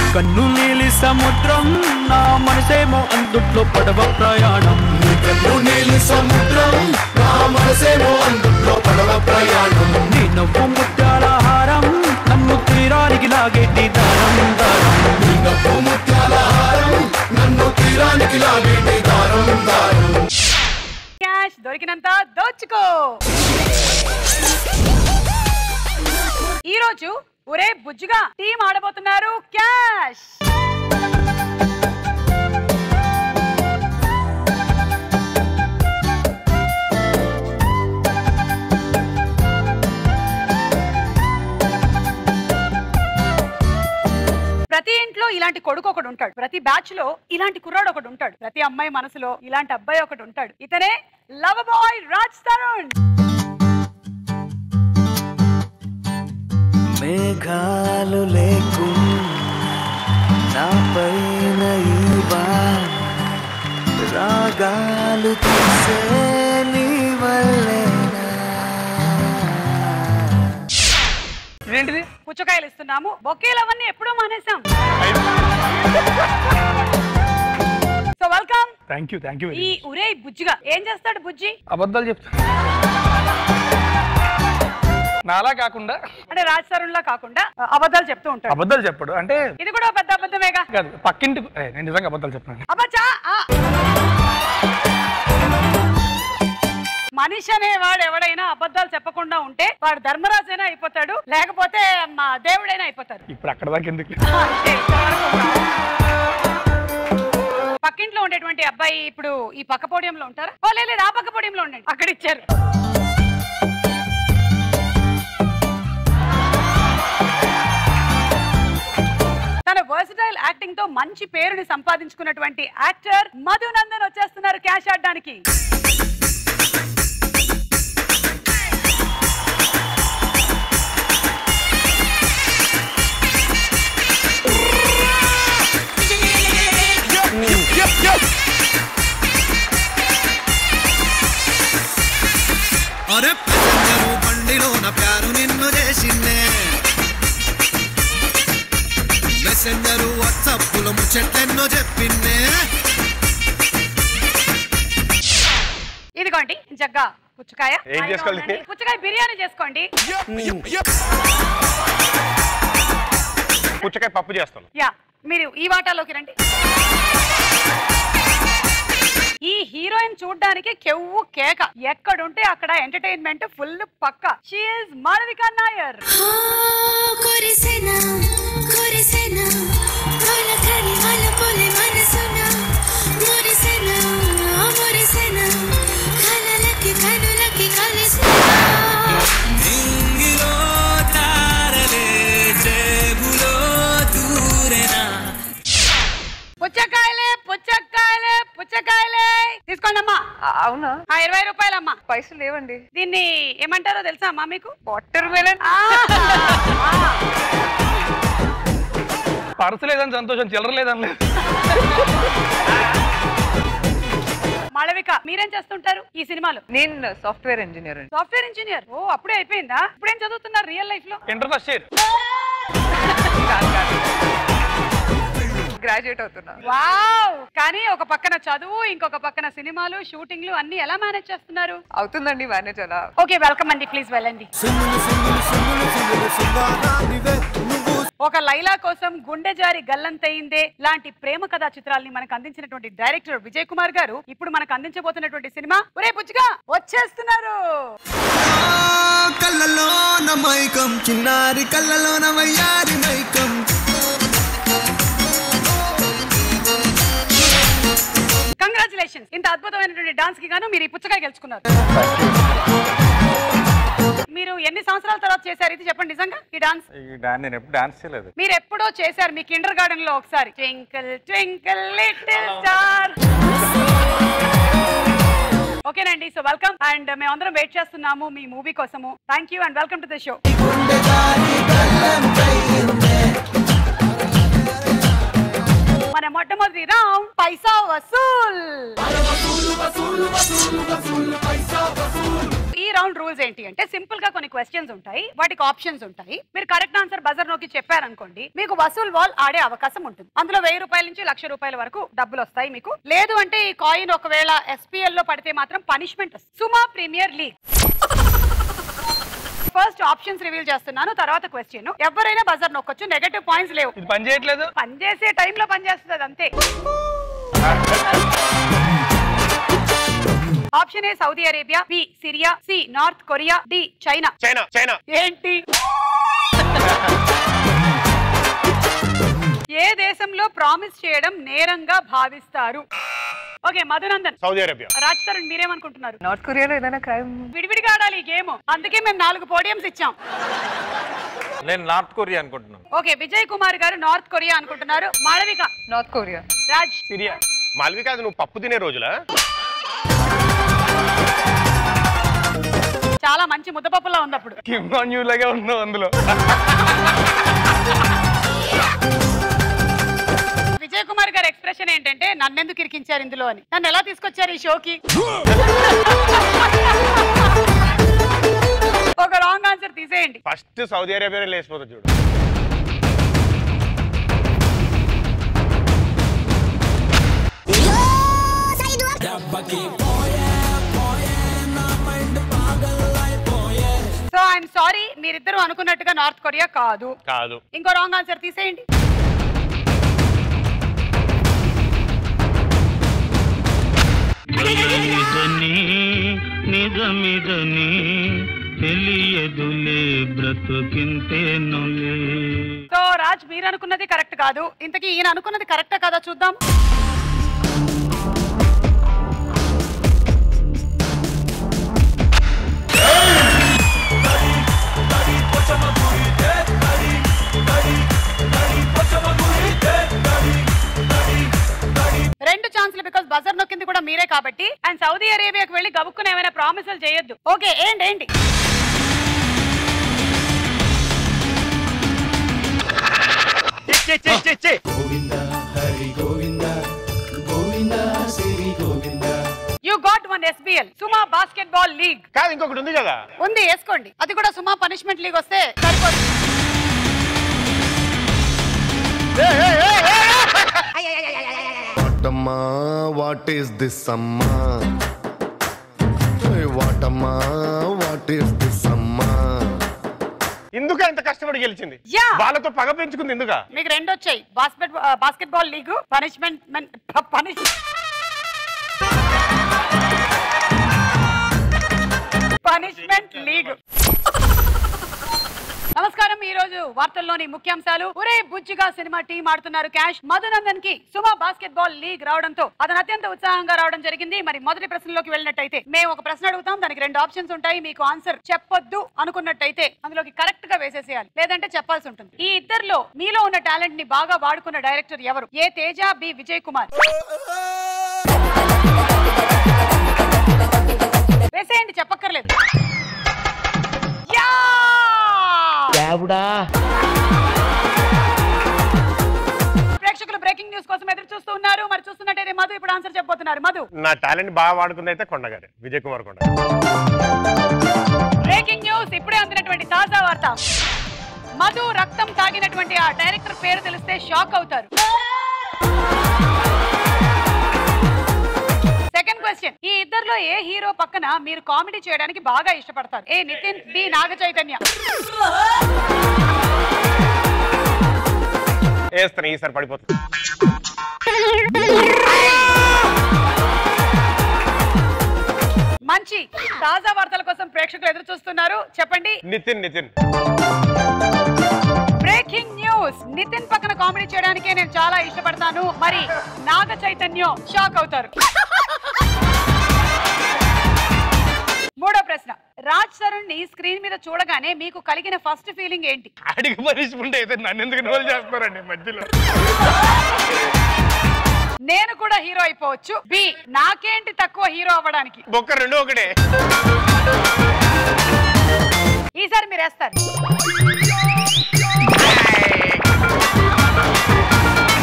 కన్ను నీలి సముద్రం నా మనసేమో అందుట్లో పడవ ప్రయాణం కన్ను నీలి సముద్రం నా మనసేమో అందులో పడవ ప్రయాణం నీ నవ్వు ముత్యాల హారం నన్ను తీరానికి లాగేటి దారం దారం నీ నవ్వు ముత్యాల హారం నన్ను తీరానికి లాగేటి దారం దారం క్యాష్ దొరికినంత దోచుకో ఈ రోజు ఒరే బుజ్జుగా టీం ఆడబోతున్నారు క్యాష్ ప్రతి ఇంట్లో ఇలాంటి కొడుకు ఒకడు ఉంటాడు ప్రతి బ్యాచ్ లో ఇలాంటి కుర్రాడు ఒకడు ఉంటాడు ప్రతి అమ్మాయి మనసులో ఇలాంటి అబ్బాయి ఒకడు ఉంటాడు ఇతనే లవ్ బాయ్ రాజ్ తరుణ్ మేఘాలు లేకున్నా నా పైన ఈ వాన రాగాలు తీసే నీ వల్లేనా ఇదేంటిది పుచ్చకాయలు ఇస్తున్నాము బొకేలు అవన్నీ ఎప్పుడో మానేసాం so welcome thank you thank you ఈ ఉరే బుజ్జిగా ఏం చేస్తాడు బుజ్జి అబద్ధాలు చెప్తా నాలా కాకుండా అంటే రాజ్ తరుణ్ లా కాకుండా ఆ, అబద్ధాలు చెప్తూ ఉంటాడు అబద్ధాలు చెప్పడు అంటే ఇది కూడా పెద్ద అబద్ధమేగా కాదు పక్కింటి ఏ, నేను నిజంగా అబద్ధాలు చెప్పాను అబ్బచ్చా ఆ. మనిషి అనేవాడు ఎవడైనా అబద్ధాలు చెప్పకుండా ఉంటే వాడు ధర్మరాజైనా అయిపోతాడు లేకపోతే మా దేవుడైనా అయిపోతాడు ఇప్పుడు అక్కడ దాకా ఎందుకు అంతే, ఇంతవరకు ఉన్నా. పక్కింట్లో ఉండేటువంటి అబ్బాయి ఇప్పుడు ఈ పక్క పోడియంలో ఉంటారా ఓ లేదు లేదు, ఆ పక్క పోడియంలో ఉండండి అక్కడ ఇచ్చారు తన వర్సటైల్ యాక్టింగ్ తో మంచి పేరుని సంపాదించుకున్నటువంటి యాక్టర్ మధునందన్ వచ్చేస్తున్నారు క్యాష్ ఆడడానికి అరే ప్యాసింజరు బండిలోన ప్యారు నిన్ను చేసిందే మెసెంజరు వాట్సాప్లో ముచ్చట్లెన్నో చెప్పిందే ఇదిగోండి జగ్గా పుచ్చకాయ ఏం చేసుకోవాలి? పుచ్చకాయ బిర్యానీ చేసుకోండి పుచ్చకాయ పప్పు చేస్తాను యా మీరు ఈ వాటాలోకి రండి ఈ హీరోయిన్ చూడ్డానికి కెవ్వు కేక ఎక్కడుంటే అక్కడ ఎంటర్టైన్మెంట్ ఫుల్ పక్క షీఈ్ మాళవిక నాయర్ కొరిసెన కొరిసెన తొలకని మలపులి మనసున మురిసెన మురిసెన కలలకి కనులకి కలిసిన ఇంగిలో తారలే జేబులో దూరెనా పుచ్చకాయలే పుచ్చకాయలే పుచ్చకాయలే తీసుకోండి అమ్మా అవునా ఆ ఇరవై రూపాయలమ్మా పైసలు లేవండి దీన్ని ఏమంటారో తెలుసా అమ్మా మీకు వాటర్ మెలన్ పర్సు లేదని సంతోషం చిల్లర లేదని లేదు మాళవిక మీరేం చేస్తుంటారు ఈ సినిమాలో నేను సాఫ్ట్వేర్ ఇంజనీర్ అండి సాఫ్ట్వేర్ ఇంజనీర్ ఓ అప్పుడే అయిపోయిందా ఇప్పుడేం చదువుతున్నారు రియల్ లైఫ్ లో ఇంటర్ ఫస్ట్ ఇయర్ గ్రాడ్యుయేట్ అవుతున్నా వావ్ కానీ ఒక పక్కన చదువు ఇంకొక పక్కన సినిమాలు షూటింగ్లు అన్ని ఎలా మేనేజ్ చేస్తున్నారు అవుతుందండి మేనేజ్ అలా ఓకే వెల్కమ్ అండి ప్లీజ్ వెళ్ళండి ఒక లైలా కోసం గుండె జారి గల్లంతయిందే లాంటి ప్రేమ కథా చిత్రాల్ని మనకు అందించినటువంటి డైరెక్టర్ విజయ్ కుమార్ గారు ఇప్పుడు మనకు అందించబోతున్నటువంటి సినిమా ఒరే పుచ్చుగా వచ్చేస్తున్నారు కళ్ళలోన మైకం చిన్నారి కళ్ళలోన వయ్యారి మైకం కంగ్రాచులేషన్స్ ఇంత అద్భుతమైనటువంటి డాన్స్ కి గాను మీరు ఈ పుచ్చకాయ గెలుచుకున్నారు మీరు ఎన్ని సంవత్సరాల తర్వాత చేశారు ఇది చెప్పండి నిజంగా ఈ డాన్స్ ఈ డాన్స్ నేను ఎప్పుడు డాన్స్ చేయలేదు మీరు ఎప్పుడో చేశారు మీ కిండర్ గార్డెన్ లో ఒకసారి ట్వింకిల్ ట్వింకిల్ లిటిల్ స్టార్ ఓకేనండి సో వెల్కమ్ అండ్ మేమందరం వెయిట్ చేస్తున్నాము మీ మూవీ కోసము thank you and welcome to the show మన మొట్టమొదటి రౌండ్ పైసా వసూల్ ఈ రౌండ్ రూల్స్ ఏంటి అంటే సింపుల్ గా కొన్ని క్వశ్చన్స్ ఉంటాయి వాటికి ఆప్షన్స్ ఉంటాయి మీరు కరెక్ట్ ఆన్సర్ బజర్ నోకి చెప్పారనుకోండి మీకు వసూల్ వాల్ ఆడే అవకాశం ఉంటుంది అందులో వెయ్యి రూపాయల నుంచి లక్ష రూపాయల వరకు డబ్బులు వస్తాయి మీకు లేదు అంటే ఈ కాయిన్ ఒకవేళ ఎస్పీఎల్ లో పడితే మాత్రం punishment Suma premier league first options reveal చేస్తున్నాను తర్వాత క్వశ్చన్ ఎవరైనా బజర్ నొక్కొచ్చు నెగటివ్ పాయింట్స్ లేవు ఇది పని చేయట్లేదు పనిచేసే టైంలో పనిచేస్తుంది అది అంతే option A Saudi Arabia B Syria C North Korea D China China China ఏంటి ఏ దేశంలో ప్రామిస్ చేయడం నేరంగా భావిస్తారు okay Madhunandan Saudi Arabia Raj Tarun మీరేమనుకుంటున్నారు నార్త్ కొరియాలో ఏదైనా క్రైమ్ విడివిడిగా ఆడాలి ఈ గేమ్ అందుకే మేము నాలుగు పోడియంస్ ఇచ్చాం నేను నార్త్ కొరియా అనుకుంటున్నాను ఓకే విజయ్ కుమార్ గారు నార్త్ కొరియా అనుకుంటున్నారు Malavika North Korea Raj Syria Malavika అది నువ్వు పప్పు తినే రోజులా చాలా మంచి ముద్దపప్పులా ఉంది అప్పుడు కిమ్ ఆన్ యూ లాగే ఉన్నావు అందులో విజయ్ కుమార్ గారి ఎక్స్ప్రెషన్ ఏంటంటే నన్నెందుకు ఇరికించారు ఇందులో అని నన్ను ఎలా తీసుకొచ్చారు ఈ షోకి ఒక రాంగ్ ఆన్సర్ తీసేయండి ఫస్ట్ సౌదీ అరేబియా లేచిపోతుంది చూడు సో ఐఎమ్ సారీ మీరిద్దరు అనుకున్నట్టుగా నార్త్ కొరియా కాదు కాదు ఇంకో రాంగ్ ఆన్సర్ తీసేయండి ఇదని నిజమిదని తెలియదులే బ్రతుకింతేనులే సో రాజ్ మీరు అనుకున్నది కరెక్ట్ కాదు ఇంతకీ ఈయన అనుకున్నది కరెక్టా కదా చూద్దాం రెండు ఛాన్సులు బికాస్ బజర్ నొక్కింది కూడా మీరే కాబట్టి అండ్ సౌదీ అరేబియాకి వెళ్ళి గబుక్కున ఏమైనా ప్రామిసులు చేయొద్దు ఓకే ఏంటి ఏంటి you got one SBL Suma basketball league కాదు ఇంకొకటి ఉంది కదా ఉంది వేసుకోండి అది కూడా సుమా పనిష్మెంట్ లీగ్ వస్తే సరిపోతుంది వాటమ్మా వాట్ ఈస్ దిస్ అమ్మా వాటమ్మా వాట్ ఈస్ దిస్ అమ్మా ఎందుకు ఇంత కష్టపడి గెలిచింది Yeah. వాళ్ళతో పగ పెంచుకుంది ఎందుక మీకు రెండు వచ్చాయి basket basketball league punishment punish punishment league నమస్కారం ఈ రోజు వార్తల్లోని ముఖ్యాంశాలు ఒరే బుజ్జిగా సినిమా టీం ఆడుతున్నారు క్యాష్ మధునందన్ కి సుమా బాస్కెట్ బాల్ లీగ్ రావడంతో అతను అత్యంత ఉత్సాహంగా రావడం జరిగింది మరి మొదటి ప్రశ్నలోకి వెళ్ళినట్టయితే మేము ఒక ప్రశ్న అడుగుతాం దానికి రెండు ఆప్షన్స్ ఉంటాయి మీకు ఆన్సర్ చెప్పొద్దు అనుకున్నట్టయితే అందులోకి కరెక్ట్ గా వేసేసేయాలి లేదంటే చెప్పాల్సి ఉంటుంది ఈ ఇద్దరిలో మీలో ఉన్న టాలెంట్ ని బాగా వాడుకున్న డైరెక్టర్ ఎవరు ఏ తేజ బి విజయ్ కుమార్ వేసేయండి చెప్పక్కర్లేదు యా! ప్రేక్షకులు బ్రేకింగ్ న్యూస్ కోసం ఎదురు చూస్తూ ఉన్నారు మరి చూస్తున్నట్టయితే మధు ఇప్పుడు ఆన్సర్ చెప్పబోతున్నారు మధు నా టాలెంట్ బాగా వాడుకుంది అయితే కొండగారు విజయ్ కుమార్ కొండ బ్రేకింగ్ న్యూస్ ఇప్పుడే అందినటువంటి తాజా వార్త మధు రక్తం తాగినటువంటి ఆ డైరెక్టర్ పేరు తెలిస్తే షాక్ అవుతారు సెకండ్ క్వశ్చన్ ఈ ఇద్దరిలో ఏ హీరో పక్కన మీరు కామెడీ చేయడానికి బాగా ఇష్టపడతారు ఏ నితిన్ బి నాగ చైతన్య వేస్తాను ఈసారి పడిపోతుంది మంచి తాజా వార్తల కోసం ప్రేక్షకులు ఎదురు చూస్తున్నారు చెప్పండి నితిన్ నితిన్ బ్రేకింగ్ న్యూస్ నితిన్ పక్కన కామెడీ చేయడానికే నేను చాలా ఇష్టపడతాను మరి నాగ చైతన్యం షాక్ అవుతారు మూడో ప్రశ్న రాజ్ తరుణ్ ని స్క్రీన్ మీద చూడగానే మీకు కలిగిన ఫస్ట్ ఫీలింగ్ ఏంటి అడిగి పనిష్మెంట్ అయితే నన్ను ఎందుకు ఇన్వాల్వ్ చేస్తున్నారండి మధ్యలో నేను కూడా హీరో అయిపోవచ్చు బి నాకేంటి తక్కువ హీరో అవ్వడానికి బొక్క రెండు ఒకటే ఈసారి మీరు వేస్తారు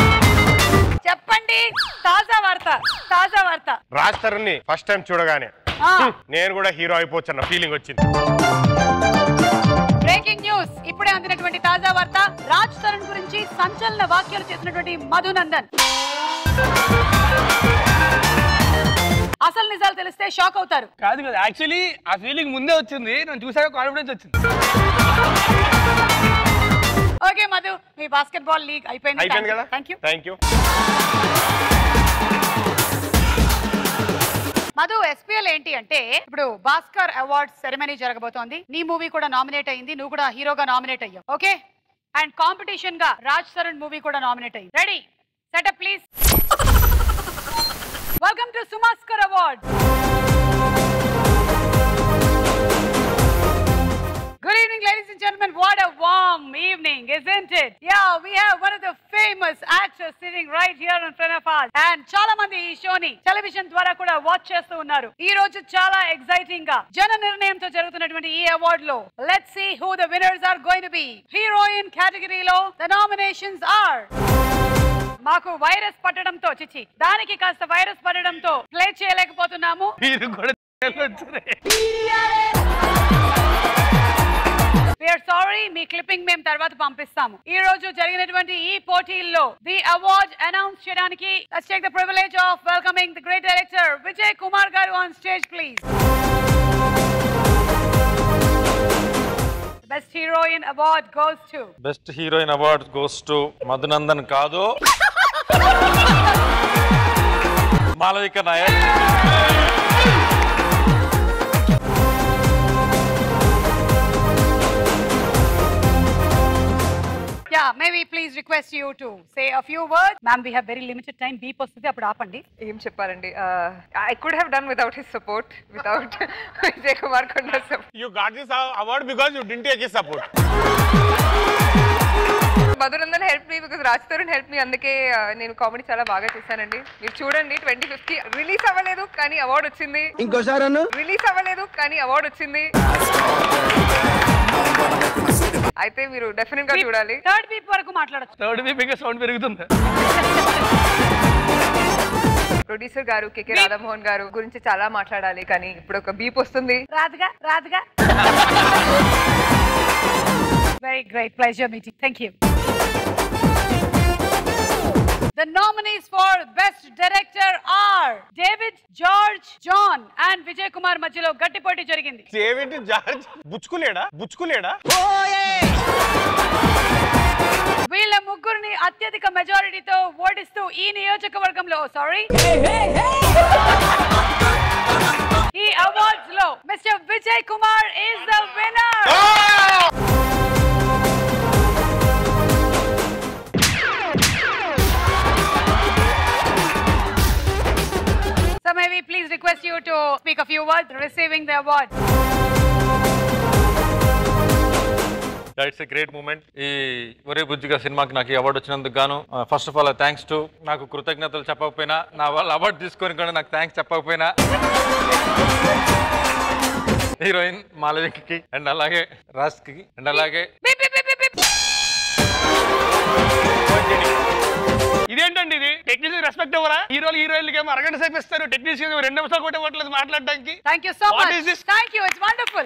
చెప్పండి తాజా వార్త తాజా వార్త రాజ్ తరుణ్ని ఫస్ట్ టైం చూడగానే ఆ. నేను కూడా హీరో అయిపోవచ్చు అన్న ఫీలింగ్ వచ్చింది బ్రేకింగ్ న్యూస్ ఇప్పుడే అందినటువంటి తాజా వార్త రాజ్ తరుణ్ గురించి సంచలన వ్యాఖ్యలు చేసినటువంటి మధునందన్ అసలు నిజాలు తెలిస్తే షాక్ అవుతారు కాదు కదా యాక్చువల్లీ ఆ ఫీలింగ్ ముందే వచ్చింది నేను చూసాక కాన్ఫిడెన్స్ వచ్చింది ఓకే మధు మీ బాస్కెట్ బాల్ లీగ్ అయిపోయింది అయిపోయింది కదా thank you thank you Madhu SPL ఏంటి అంటే ఇప్పుడు భాస్కర్ అవార్డ్ సెరమనీ జరగబోతోంది నీ మూవీ కూడా నామినేట్ అయింది నువ్వు కూడా హీరోగా నామినేట్ అయ్యావు ఓకే అండ్ కాంపిటీషన్ గా రాజ్ తరుణ్ మూవీ కూడా నామినేట్ అయ్యింది ready setup please welcome to Sumaskar award Good evening, ladies and gentlemen. What a warm evening, isn't it? Yeah, we have one of the famous actors sitting right here in front of us. And చాలా మంది ఈ షోని television ద్వారా కూడా watch చేస్తూ ఉన్నారు ఈ రోజు చాలా ఎక్సైటింగ్ గా జన నిర్ణయంతో జరుగుతున్నటువంటి ఈ అవార్డ్ లో let's see who the winners are going to be heroine కేటగిరీలో ద నామినేషన్స్ ఆర్ మాకు వైరస్ పట్టడంతో చిచి దానికి కాస్త వైరస్ పట్టడంతో ప్లే చేయలేకపోతున్నాము మీరు కూడా వచ్చారే వీఆర్ సారీ మీ క్లిప్పింగ్ మేము తర్వాత పంపిస్తాము ఈ రోజు జరిగినటువంటి ఈ పోటీల్లో ది అవార్డ్ అనౌన్స్ చేయడానికి let's take the privilege of welcoming the great director Vijay Kumar garu on stage please best heroine award goes to best heroine award goes to Madhunandan కాదు Malavika Nayak yeah may we please request you to say a few words ma'am we have very limited time beep వస్తుంది అప్పుడు ఆపండి ఏం చెప్పాలండి I could have done without his support without Vijay Kumar కొండ support you got this award because you didn't take his support Madhunandan help me because Raj Tarun help me అందుకే uh, నేను comedy చాలా బాగా చేశానండి మీరు చూడండి ట్వంటీ ఫిఫ్త్ రిలీజ్ అవ్వలేదు కానీ అవార్డు వచ్చింది ఇంకోసారి రిలీజ్ అవ్వలేదు కానీ అవార్డు వచ్చింది అయితే మీరు డెఫినెట్ గా చూడాలి థర్డ్ బీప్ వరకు మాట్లాడచ్చు థర్డ్ వీక్ ఇంకా సౌండ్ పెరుగుతుంది ప్రొడ్యూసర్ గారు కేకే రాధామోహన్ గారు గురించి చాలా మాట్లాడాలి కానీ ఇప్పుడు ఒక బీప్ వస్తుంది రాదుగా రాదుగా very great pleasure meeting thank you The nominees for Best Director are David, George, John and Vijay Kumar మధ్యలో గట్టి పోటీ జరిగింది డేవిడ్ జార్జ్ బుచ్చుకులేడా బుచ్చుకులేడా వీళ్ళ ముగ్గురిని అత్యధిక మెజారిటీతో ఓడిస్తూ ఈ నియోజకవర్గంలో సారీ ఈ అవార్డ్స్ లో mister Vijay Kumar is the winner So may we please request you to speak a few words receiving the award. It's a great moment ఈ ఒరే బుజ్జిగా సినిమాకి నాకు ఈ అవార్డు వచ్చినందుకు గాను first of all thanks to నాకు కృతజ్ఞతలు చెప్పకపోయినా నా వాళ్ళు అవార్డు తీసుకొని కూడా నాకు థ్యాంక్స్ చెప్పకపోయినా హీరోయిన్ మాలవికకి అండ్ అలాగే రాజ్కి అండ్ అలాగే Beep, beep, beep, beep, beep. ఇదేంటండి ఇది టెక్నీషియన్ రెస్పెక్ట్ ఇవ్వరా హీరోలు హీరోయిన్లకి ఏమో అరగంట సేపు ఇస్తారు టెక్నీషియన్ రెండు నిమిషాలు కూడా ఇవ్వట్లేదు మాట్లాడడానికి Thank you so What much. is this? Thank you. It's wonderful.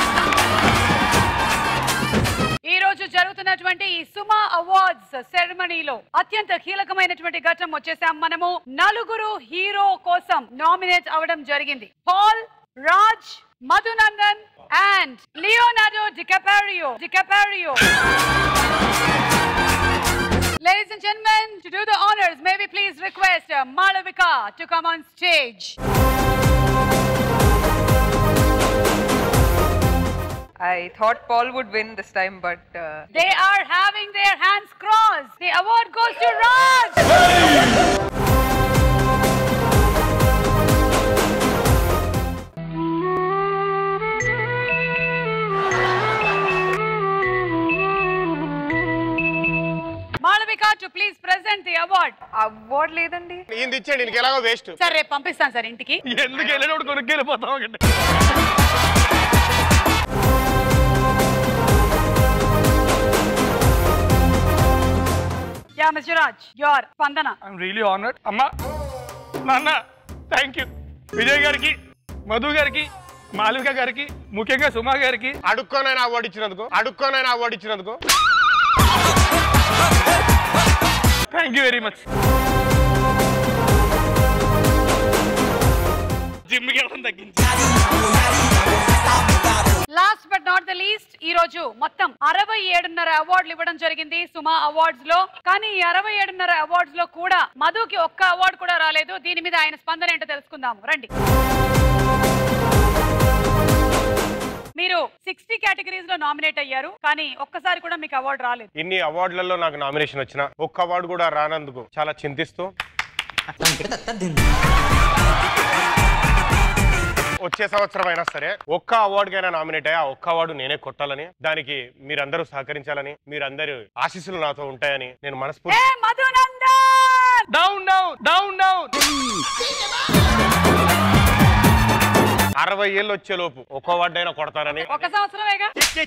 ఈ రోజు జరుగుతున్నటువంటి ఈ సుమా అవార్డ్స్ సెరమనీలో అత్యంత కీలకమైనటువంటి ఘట్టం వచ్చేసాం మనము నలుగురు హీరో కోసం నామినేట్ అవడం జరిగింది Paul Raj Madhunandan and Leonardo DiCaprio DiCaprio Ladies and gentlemen, to do the honors, may we please request uh, Malavika to come on stage. I thought Paul would win this time but They are having their hands crossed. The award goes to Raj. Malavika to please present the award. Award లేదండి ఈయన ఇచ్చేయండి నీకు ఎలాగో waste sir రేపు పంపిస్తాను sir ఇంటికి ఎందుకు వెళ్ళినప్పుడు కొనుక్కి వెళ్ళిపోతాం ఒకటి యా మిస్టర్ రాజ్ యువర్ స్పందన ఐఎమ్ రియలీ ఆనర్డ్ అమ్మా నాన్న థ్యాంక్ యూ విజయ్ గారికి మధు గారికి మాలవిక గారికి ముఖ్యంగా సుమా గారికి అడుక్కోనైనా అవార్డు ఇచ్చినందుకు అడుక్కోనైనా అవార్డు ఇచ్చినందుకు థ్యాంక్ యూ వెరీ మచ్ జిమ్కి వెళ్ళడం తగ్గించి last but not the least ఈ రోజు మొత్తం అరవై ఏడున్నర అవార్డులు ఇవ్వడం జరిగింది సుమా అవార్డ్స్ లో కానీ ఈ అరవై ఏడున్నర అవార్డ్స్ లో కూడా మధుకి ఒక్క అవార్డు కూడా రాలేదు దీని మీద ఆయన స్పందన ఏంటో తెలుసుకుందాము రండి మీరు సిక్స్టీ కేటగిరీస్ లో నామినేట్ అయ్యారు కానీ ఒక్కసారి కూడా మీకు అవార్డు రాలేదు ఇన్ని అవార్డులలో నాకు నామినేషన్ వచ్చిన ఒక్క అవార్డు కూడా రానందుకు చాలా చింతిస్తూ వచ్చే సంవత్సరం అయినా సరే ఒక్క అవార్డుకైనా నామినేట్ అయ్యా ఒక్క అవార్డు నేనే కొట్టాలని దానికి మీరందరూ సహకరించాలని మీరందరూ ఆశీస్సులు నాతో ఉంటాయని నేను మనస్ఫూర్తి ఏ Madhunandan down down down down అరవై ఏళ్ళు వచ్చే లోపు ఒక్క అవార్డు అయినా కొడతానని ఒక సంవత్సరమేగా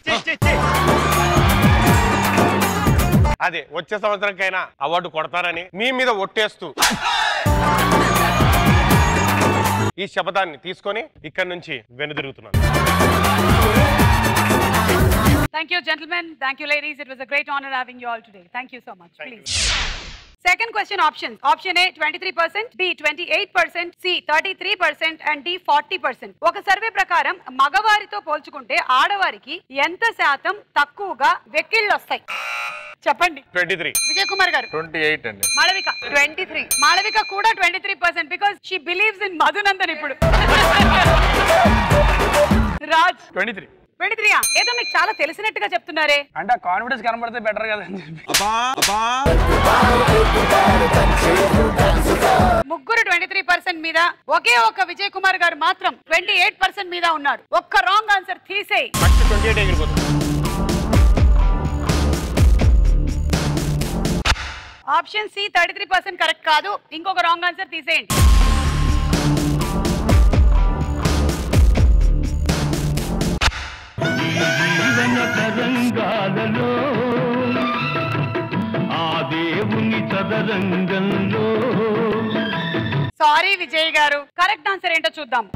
అదే వచ్చే సంవత్సరంకైనా అవార్డు కొడతానని మీ మీద ఒట్టేస్తూ ఈ శపథాన్ని తీసుకొని ఇక్కడి నుంచి వెనుదిరుగుతున్నాను Thank you, gentlemen. Thank you, ladies. It was a great honor having you all today. Thank you so much. Please. Second question options. Option A 23%, B 28%, C 33% and D 40%. ఒక సర్వే ప్రకారం మగవారితో పోల్చుకుంటే ఆడవారికి ఎంత శాతం తక్కువగా వెక్కిళ్ళు వస్తాయి చెప్పండి ట్వంటీ త్రీ విజయ్ కుమార్ గారు ట్వంటీ ఎయిట్ అండి మాళవిక ట్వంటీ త్రీ మాళవిక కూడా twenty three percent because she believes in Madhunandan ఇప్పుడు Raj twenty three twenty three ఏదో మీకు చాలా తెలిసినట్టుగా చెప్తున్నారే అంటే కాన్ఫిడెన్స్ కనబడితే బెటర్ కదా అని చెప్పి ముగ్గురు ట్వంటీ త్రీ పర్సెంట్ మీద ఒకే ఒక్క విజయ్ కుమార్ గారు మాత్రం ట్వంటీ ఎయిట్ పర్సెంట్ మీద ఉన్నారు ఒక్క రాంగ్ ఆన్సర్ తీసేయి ఫస్ట్ ట్వంటీ ఎయిట్ ఎగిరిపోతుంది option C thirty three percent correct కాదు ఇంకొక రాంగ్ ఆన్సర్ తీసేయండి జీవన తరంగాలలో ఆ దేవుని చదరంగంలో సారీ విజయ్ గారు కరెక్ట్ ఆన్సర్ ఏంటో చూద్దాం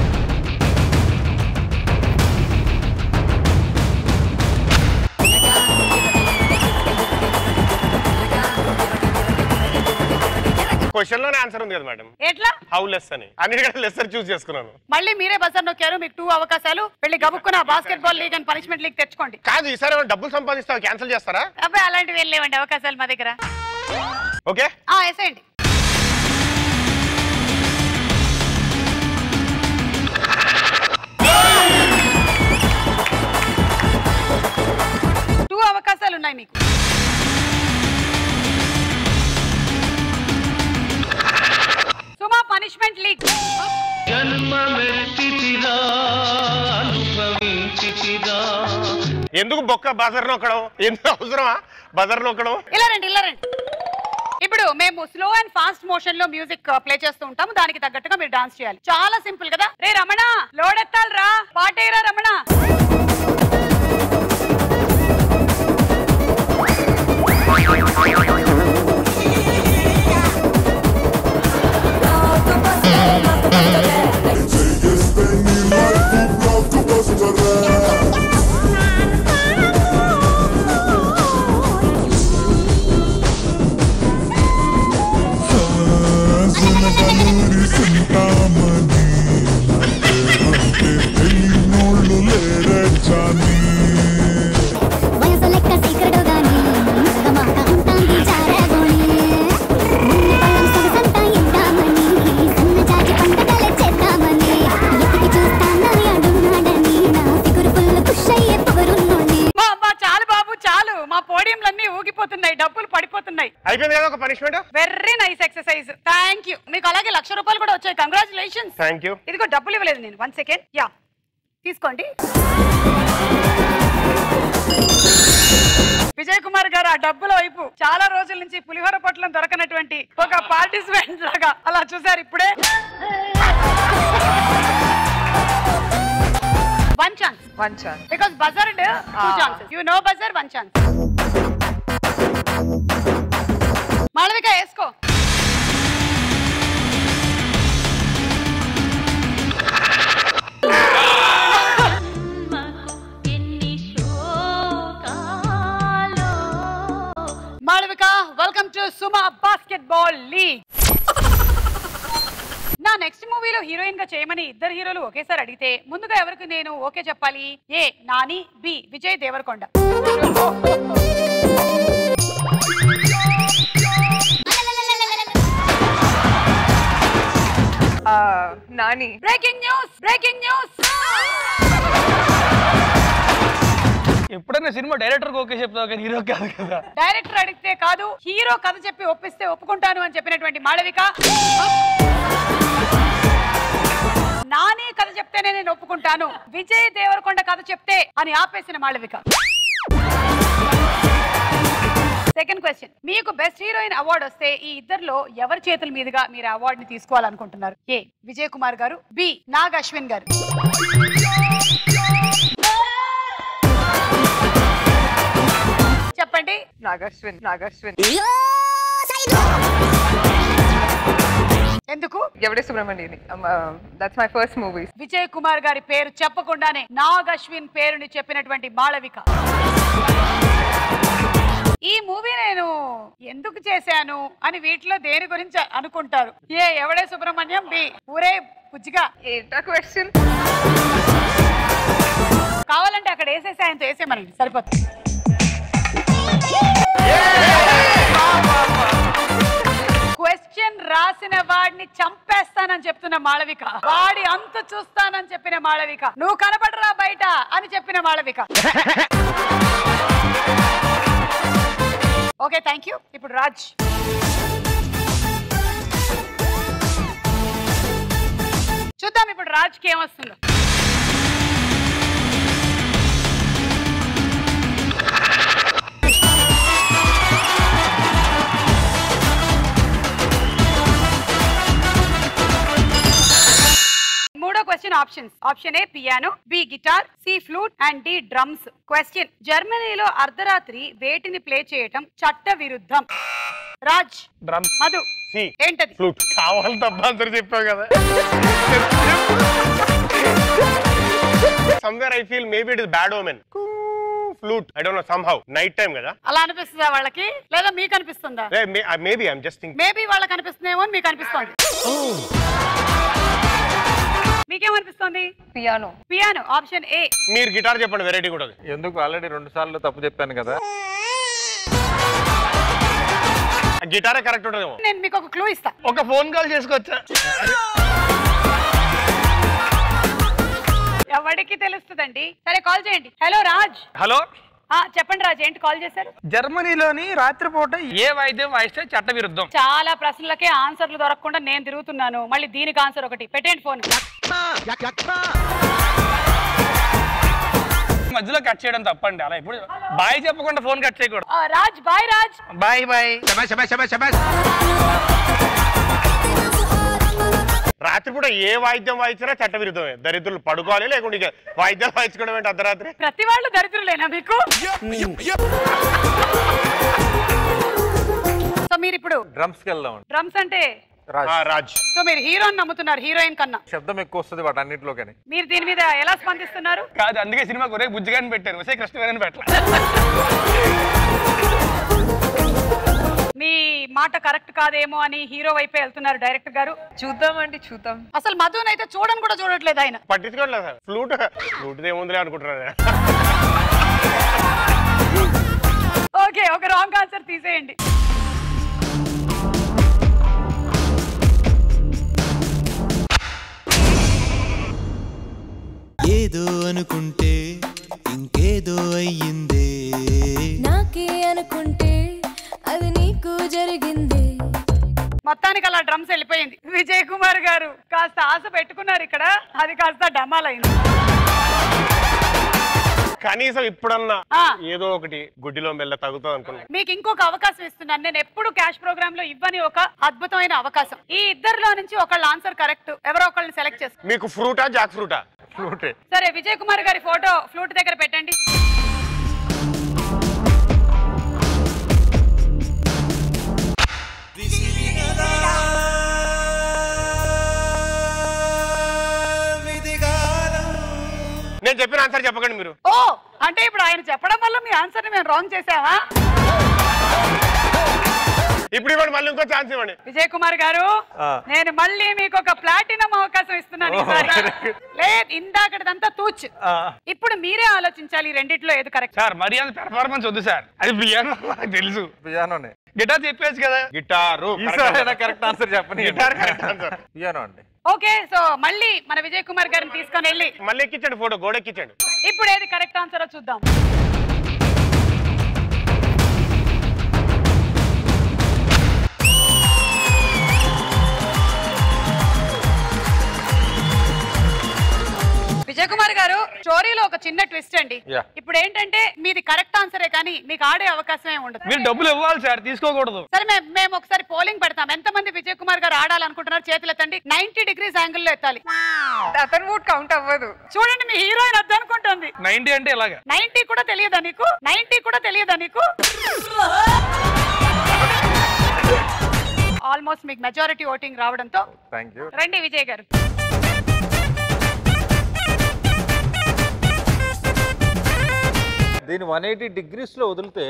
క్వశ్చన్ లోనే ఆన్సర్ ఉంది కదా మేడం ఎట్లా హౌ లెస్ అని అన్నిటికంటే లెస్సర్ చూస్ చేసుకున్నాను మళ్ళీ మీరే బజార్ నొక్కారు మీకు టూ అవకాశాలు వెళ్ళి గబుక్కున basketball league and punishment league తెచ్చుకోండి కాదు ఈసారి ఏమైనా డబ్బులు సంపాదిస్తావు క్యాన్సిల్ చేస్తారా అబ్బాయి అలాంటివి వెళ్ళేవండి అవకాశాలు మా దగ్గర ఓకే ఆ, వేసేయండి టూ అవకాశాలు ఉన్నాయి మీకు సుమా పనిష్మెంట్ లీగ్ జన్మ మెట్టితిరా అనుభవించితిరా ఎందుకు బొక్క బజర్ నొక్కడం ఎందుకు అవసరమా బజర్ నొక్కడం ఇలా రండి ఇలా రండి ఇప్పుడు మేము స్లో అండ్ ఫాస్ట్ మోషన్ లో మ్యూజిక్ ప్లే చేస్తూ ఉంటాము దానికి తగ్గట్టుగా మీరు డాన్స్ చేయాలి చాలా సింపుల్ కదా రే రమణ లోడెత్తాలి రా పాటేరా రమణ వయసు లెక్క సీక్రెట్ గాని మాట అంటాంది చారగోని మున్న పళ్ళం సొగసంతా ఇద్దామని సన్న జాజి పంటగల చేద్దామని ఎత్తికి చూస్తానా అడున్నాడని నా ఫిగురు ఫుల్ ఖుష్ అయ్యే పొగరున్నోని మా అమ్మా చాలు బాబు చాలు మా పోడియంలన్నీ ఊగిపోతున్నాయి డబ్బులు పడిపోతున్నాయి అయిపోయింది కదా ఒక punishment very nice exercise thank you మీకు అలాగే లక్ష రూపాయలు కూడా వచ్చాయి కంగ్రాచులేషన్స్ థ్యాంక్ యూ ఇదిగో డబ్బులు ఇవ్వలేదు నేను వన్ సెకండ్ యా తీసుకోండి విజయ్ కుమార్ గారు ఆ డబ్బుల వైపు చాలా రోజుల నుంచి పులిహోర పొట్లం దొరకనటువంటి ఒక పార్టిసిపెంట్ లాగా అలా చూసారు ఇప్పుడే one chance one chance because buzzer two Ah. Chances you know buzzer one chance Malavika వేసుకో హీరోయిన్ గా చేయమని ఇద్దరు హీరోలు ఒకేసారి అడిగితే ముందుగా ఎవరికి నేను ఓకే చెప్పాలి ఏ నాని బి విజయ్ దేవరకొండ ఆ, Nani breaking news breaking news ఎప్పుడైనా సినిమా డైరెక్టర్ ఓకే చెప్తావు కానీ హీరో కాదు కదా డైరెక్టర్ అడిగితే కాదు హీరో కథ చెప్పి ఒప్పిస్తే ఒప్పుకుంటాను అని చెప్పినటువంటి మాళవిక నాని కథ చెప్తేనే నేను ఒప్పుకుంటాను విజయ్ దేవరకొండ కథ చెప్తే అని ఆపేసిన మాళవిక సెకండ్ క్వశ్చన్ మీకు బెస్ట్ హీరోయిన్ అవార్డు వస్తే ఈ ఇద్దరిలో ఎవరి చేతుల మీదుగా మీరు అవార్డు ని తీసుకోవాలనుకుంటున్నారు ఏ విజయ్ కుమార్ గారు బి నాగ్ అశ్విన్ గారు చెప్పండి నాగశ్విన్ నాగశ్విన్ ఎందుకు ఎవడే సుబ్రహ్మణ్యని that's my first movie Vijay Kumar గారి పేరు చెప్పకుండానే నాగ్ అశ్విన్ పేరుని చెప్పినటువంటి మాళవిక ఈ మూవీ నేను ఎందుకు చేశాను అని వీటిలో దేని గురించి అనుకుంటారు ఏ ఎవడే సుబ్రహ్మణ్యం బి ఊరే బుజ్జిగా ఏంటా క్వశ్చన్ కావాలంటే అక్కడ వేసేసి ఆయనతో వేసేమనండి సరిపోతుంది క్వశ్చన్ రాసిన వాడిని చంపేస్తానని చెప్తున్న మాళవిక వాడి అంతు చూస్తానని చెప్పిన మాళవిక నువ్వు కనపడరా బయట అని చెప్పిన మాళవిక ఓకే థ్యాంక్ యూ ఇప్పుడు రాజ్ చూద్దాం ఇప్పుడు రాజ్కి ఏమొస్తుందో మూడో question options option A piano B guitar C flute and D drums question జర్మనీలో అర్ధరాత్రి వేటిని ప్లే చేయటం చట్ట విరుద్ధం రాజ్ డ్రమ్ మధు సి ఏంటది ఫ్లూట్ కావాలి తప్ప అందరు చెప్పావు కదా somewhere I feel maybe it is bad omen flute I don't know somehow night time కదా అలా అనిపిస్తుందా వాళ్ళకి లేదా మీకు అనిపిస్తుందా maybe I'm just think maybe వాళ్ళకి అనిపిస్తుందేమో అని మీకు అనిపిస్తుంది మీకేమనిపిస్తుంది పియానో పియానో ఆప్షన్ ఏ మీరు గిటార్ చెప్పండి వెరైటీ కూడా ఉంది. ఎందుకు ఆల్రెడీ రెండు సార్లు తప్పు చెప్పాను కదా ఆ గిటారే కరెక్ట్ ఉంటుందేమో నేను మీకు ఒక క్లూ ఇస్తా ఒక ఫోన్ కాల్ చేసుకోవచ్చా ఎవరికి తెలుస్తుందండి సరే కాల్ చేయండి హలో రాజ్ హలో ఆ, చెప్పండి రాజ్ ఏంటి కాల్ చేశారు జర్మనీలోని రాత్రిపూట ఏ వాయిద్యం వాయిస్తే చట్ట విరుద్ధం చాలా ప్రశ్నలకే ఆన్సర్లు దొరకకుండా నేను తిరుగుతున్నాను మళ్ళీ దీనికి ఆన్సర్ ఒకటి పెట్టండి ఫోన్ మధ్యలో కట్ చేయడం తప్పండి అలా ఇప్పుడు బాయ్ చెప్పకుండా ఫోన్ కట్ చేయకూడదు ఆ, Raj bye Raj bye bye రాత్రిపూట ఏ వాయిద్యం వాయించినా చట్ట విరుద్ధమే దరిద్రులు పడుకోవాలి లేకుంటే ఇక వాయిద్యాలు వాయించుకోవడం ఏంటి అర్ధరాత్రి ప్రతి వాళ్ళు దరిద్రులేనా మీకు సో మీరు ఇప్పుడు డ్రమ్స్కి వెళ్దాం డ్రమ్స్ అంటే రాజ్ ఆ, రాజ్ సో మీరు హీరోని నమ్ముతున్నారు హీరోయిన్ కన్నా శబ్దం ఎక్కువ వస్తుంది వాటి అన్నింటిలో కానీ మీరు దీని మీద ఎలా స్పందిస్తున్నారు కాదు అందుకే సినిమాకి ఒరే బుజ్జిగాని పెట్టారు ఒసే కృష్ణగాని పెట్టారు మీ మాట కరెక్ట్ కాదేమో అని హీరో వైపే వెళ్తున్నారు డైరెక్టర్ గారు చూద్దామండి చూద్దాం అసలు మధుని అయితే చూడని కూడా చూడట్లేదు ఆయన పట్టించుకోవట్లేదు సార్ ఫ్లూట్ ఫ్లూట్ ఏముందిలే అనుకుంటున్నాను ఓకే ఒక రాంగ్ ఆన్సర్ తీసేయండి ఏదో అనుకుంటే ఇంకేదో అయ్యిందే నాకే అనుకుంటే అది నీకు జరిగింది మొత్తానికి అలా డ్రమ్స్ వెళ్ళిపోయింది విజయ్ కుమార్ గారు కాస్త ఆశ పెట్టుకున్నారు ఇక్కడ అది కాస్త డమాలైంది కనీసం ఇప్పుడన్నా ఆ. ఏదో ఒకటి గుడ్డిలో మెల్ల తగ్గుతుంది అనుకున్నాను మీకు ఇంకొక అవకాశం ఇస్తున్నాను నేను ఎప్పుడు క్యాష్ ప్రోగ్రామ్ లో ఇవ్వని ఒక అద్భుతమైన అవకాశం ఈ ఇద్దరిలో నుంచి ఒకళ్ళ ఆన్సర్ కరెక్ట్ ఎవరో ఒకళ్ళని సెలెక్ట్ చేస్తారు మీకు ఫ్రూటా జాక్ ఫ్రూటా ఫ్లూటే సరే విజయ్ కుమార్ గారి ఫోటో ఫ్లూట్ దగ్గర పెట్టండి నేను చెప్పిన ఆన్సర్ చెప్పకండి మీరు ఓ అంటే ఇప్పుడు ఆయన చెప్పడం వల్ల మీ ఆన్సర్ ని మేము రాంగ్ చేసావా ఇప్పుడు ఇవ్వండి మళ్ళీ ఇంకో ఛాన్స్ ఇవ్వండి విజయ్ కుమార్ గారు ఆ. నేను మళ్ళీ మీకు ఒక ప్లాటినం అవకాశం ఇస్తున్నాను ఈసారి లేదు ఇందాకటిదంతా తూచ్ ఆ, ఇప్పుడు మీరే ఆలోచించాలి ఈ రెండిట్లో ఏది కరెక్ట్ సార్ మరి అంత పెర్ఫార్మెన్స్ వద్దు సార్ అది పియానో నాకు తెలుసు పియానోనే గిటార్ చెప్పేసి కదా గిటారు ఈసారి కరెక్ట్ ఆన్సర్ చెప్పని గిటార్ కరెక్ట్ ఆన్సర్ పియానో అండి ఓకే సో మళ్ళీ మన విజయ్ కుమార్ గారిని తీసుకొని వెళ్ళి మళ్ళీ ఎక్కించండి ఫోటో గోడ ఎక్కించండి ఇప్పుడు ఏది కరెక్ట్ ఆన్సర్ చూద్దాం విజయ్ కుమార్ గారు స్టోరీలో ఒక చిన్న ట్విస్ట్ అండి Yeah. ఇప్పుడు ఏంటంటే మీది కరెక్ట్ ఆన్సరే కానీ మీకు ఆడే అవకాశం ఏమి ఉండదు మీరు డబ్బులు ఇవ్వాలి సార్ తీసుకోకూడదు సరే మేము మేము ఒకసారి పోలింగ్ పెడతాం ఎంతమంది విజయ్ కుమార్ గారు ఆడాలనుకుంటున్నారు చేతులు ఎత్తండి నైన్టీ డిగ్రీస్ యాంగిల్ లో ఎత్తాలి అతను మూడ్ కౌంట్ అవ్వదు చూడండి మీ హీరోయిన్ వద్దనుకుంటుంది నైన్టీ అంటే ఇలాగా నైన్టీ కూడా తెలియదా నీకు నైన్టీ కూడా తెలియదా నీకు ఆల్మోస్ట్ మీకు మెజారిటీ ఓటింగ్ రావడంతో థ్యాంక్ యూ రండి విజయ్ గారు దీన్ని వన్ ఎయిటీ డిగ్రీస్ లో వదిలితే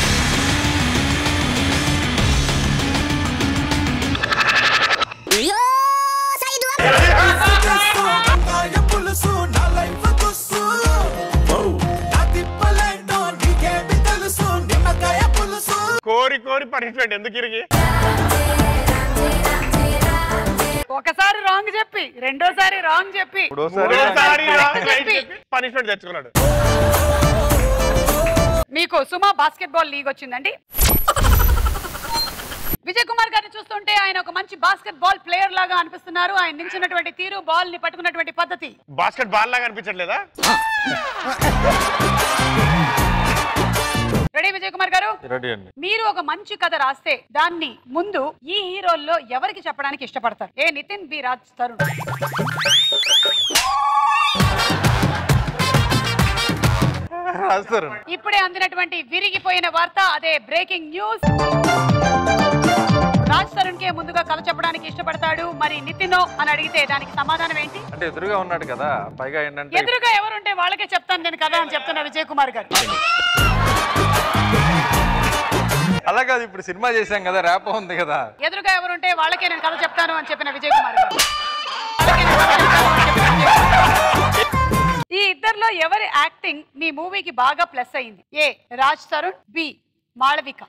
పులుసు నా లైఫ్ కుస్సు నా తిప్పలేండో నీకేమి తెలుసు నిమ్మకాయ పులుసు కోరి కోరి పనిష్మెంట్ ఎందుకు ఇరిగి ఒకసారి రాంగ్ చెప్పి రెండోసారి రాంగ్ చెప్పి మూడోసారి చెప్పి పనిష్మెంట్ తెచ్చుకున్నాడు మీకు సుమా బాస్కెట్ బాల్ లీగ్ వచ్చిందండి విజయ్ కుమార్ గారిని చూస్తుంటే ఆయన ఒక మంచి బాస్కెట్ బాల్ ప్లేయర్ లాగా అనిపిస్తున్నారు ఆయన నించున్నటువంటి తీరు బాల్ ని పట్టుకున్నటువంటి పద్ధతి బాస్కెట్ బాల్ లాగా అనిపించట్లేదా రెడీ విజయ్ కుమార్ గారు రెడీ అండి మీరు ఒక మంచి కథ రాస్తే దాన్ని ముందు ఈ హీరోల్లో ఎవరికి చెప్పడానికి ఇష్టపడతారు ఏ నితిన్ బి రాజ్ తరుణ్ రాస్తారు ఇప్పుడే అందినటువంటి విరిగిపోయిన వార్త అదే బ్రేకింగ్ న్యూస్ రాజ్ తరుణ్ కే ముందుగా కథ చెప్పడానికి ఇష్టపడతాడు మరి నితినో అని అడిగితే దానికి సమాధానం ఏంటి అంటే ఎదురుగా ఉన్నాడు కదా పైగా ఏంటంటే ఎదురుగా ఎవరుంటే వాళ్ళకే చెప్తాను నేను కదా అని చెప్తున్నా విజయ్ కుమార్ గారు అలా కాదు ఇప్పుడు సినిమా చేశాం కదా ర్యాప్ ఉంది కదా ఎదురుగా ఎవరుంటే వాళ్ళకే నేను కథ చెప్తాను అని చెప్పిన విజయ్ కుమార్ గారు వాళ్ళకే నేను కథ చెప్తాను అని చెప్పిన విజయ్ కుమార్ గారు. ఈ ఇద్దరిలో ఎవరి యాక్టింగ్ మీ మూవీకి బాగా ప్లస్ అయింది ఏ రాజ్ తరుణ్ బి మాళవిక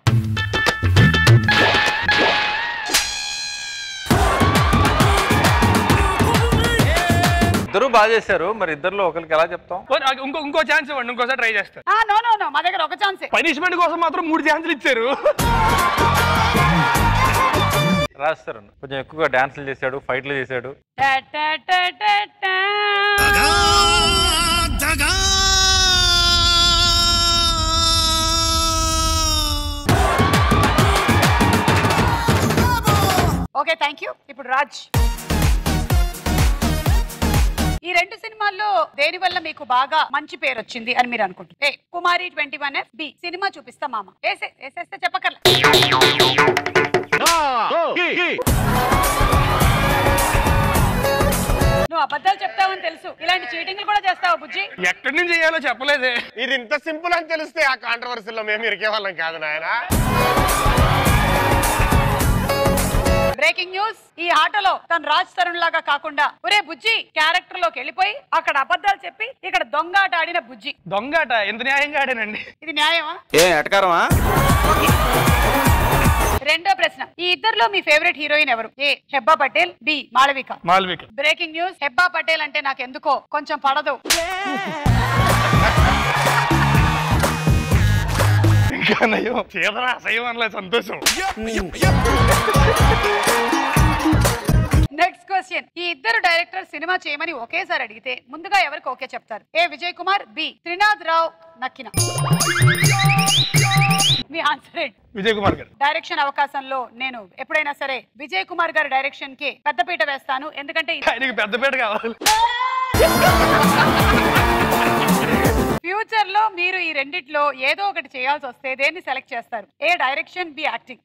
ఇద్దరు బాగా చేశారు మరి ఇద్దరులో ఒకరికి ఎలా చెప్తాం ఓ, నాకు ఇంకో ఇంకో ఛాన్స్ ఇవ్వండి ఇంకోసారి ట్రై చేస్తాను ఆ నో నో నో మా దగ్గర ఒక ఛాన్సే పనిష్మెంట్ కోసం మాత్రం మూడు ఛాన్సులు ఇచ్చారు రాస్తారు కొంచెం ఎక్కువగా డాన్సులు చేశాడు ఫైట్లు చేశాడు టా టా టా టా టా. ఓకే థ్యాంక్ యూ ఇప్పుడు రాజ్ ఈ రెండు సినిమాల్లో దేని వల్ల మీకు బాగా మంచి పేరు వచ్చింది అని మీరు అనుకుంటున్నారు A Kumari twenty one F B సినిమా చూపిస్తా మామ వేసే వేసేస్తే చెప్పకర్లే నువ్వు అబద్ధాలు చెప్తావని తెలుసు ఇలాంటి చీటింగ్లు కూడా చేస్తావు బుజ్జి ఎక్కడి నుంచి చేయాలో చెప్పలేదే ఇది ఇంత సింపుల్ అని తెలిస్తే ఆ కాంట్రవర్సీలో మేము ఇరికే వాళ్ళం కాదు నాయన బ్రేకింగ్ న్యూస్ ఈ ఆటలో తను రాజ్ తరుణ్ లాగా కాకుండా ఒరే బుజ్జి క్యారెక్టర్ లోకి వెళ్ళిపోయి అక్కడ అబద్ధాలు చెప్పి ఇక్కడ దొంగ ఆట ఆడిన బుజ్జి దొంగట ఎంత న్యాయంగా ఆడానండి ఇది న్యాయమా ఏ ఎటకారమా రెండో ప్రశ్న ఈ ఇద్దరిలో మీ ఫేవరెట్ హీరోయిన్ ఎవరు A Hebah Patel B Malavika Malavika breaking news Hebah Patel అంటే నాకు ఎందుకో కొంచెం పడదు ఇంకా నయ్యో చేదరా అసహ్యం అనలేదు సంతోషం నెక్స్ట్ క్వశ్చన్ ఈ ఇద్దరు డైరెక్టర్ సినిమా చేయమని ఒకేసారి అడిగితే ముందుగా ఎవరికి ఓకే చెప్తారు ఏ విజయ్ కుమార్ బి త్రినాథ్ రావు నక్కిన మీ ఆన్సర్ ఏంటి విజయ్ కుమార్ గారు డైరెక్షన్ అవకాశంలో నేను ఎప్పుడైనా సరే విజయ్ కుమార్ గారి డైరెక్షన్ కి పెద్దపీట వేస్తాను ఎందుకంటే ఆయనకి పెద్దపేట కావాలి ఫ్యూచర్ లో మీరు ఈ రెండిట్లో ఏదో ఒకటి చేయాల్సి వస్తే దేన్ని సెలెక్ట్ చేస్తారు ఏ డైరెక్షన్ బి యాక్టింగ్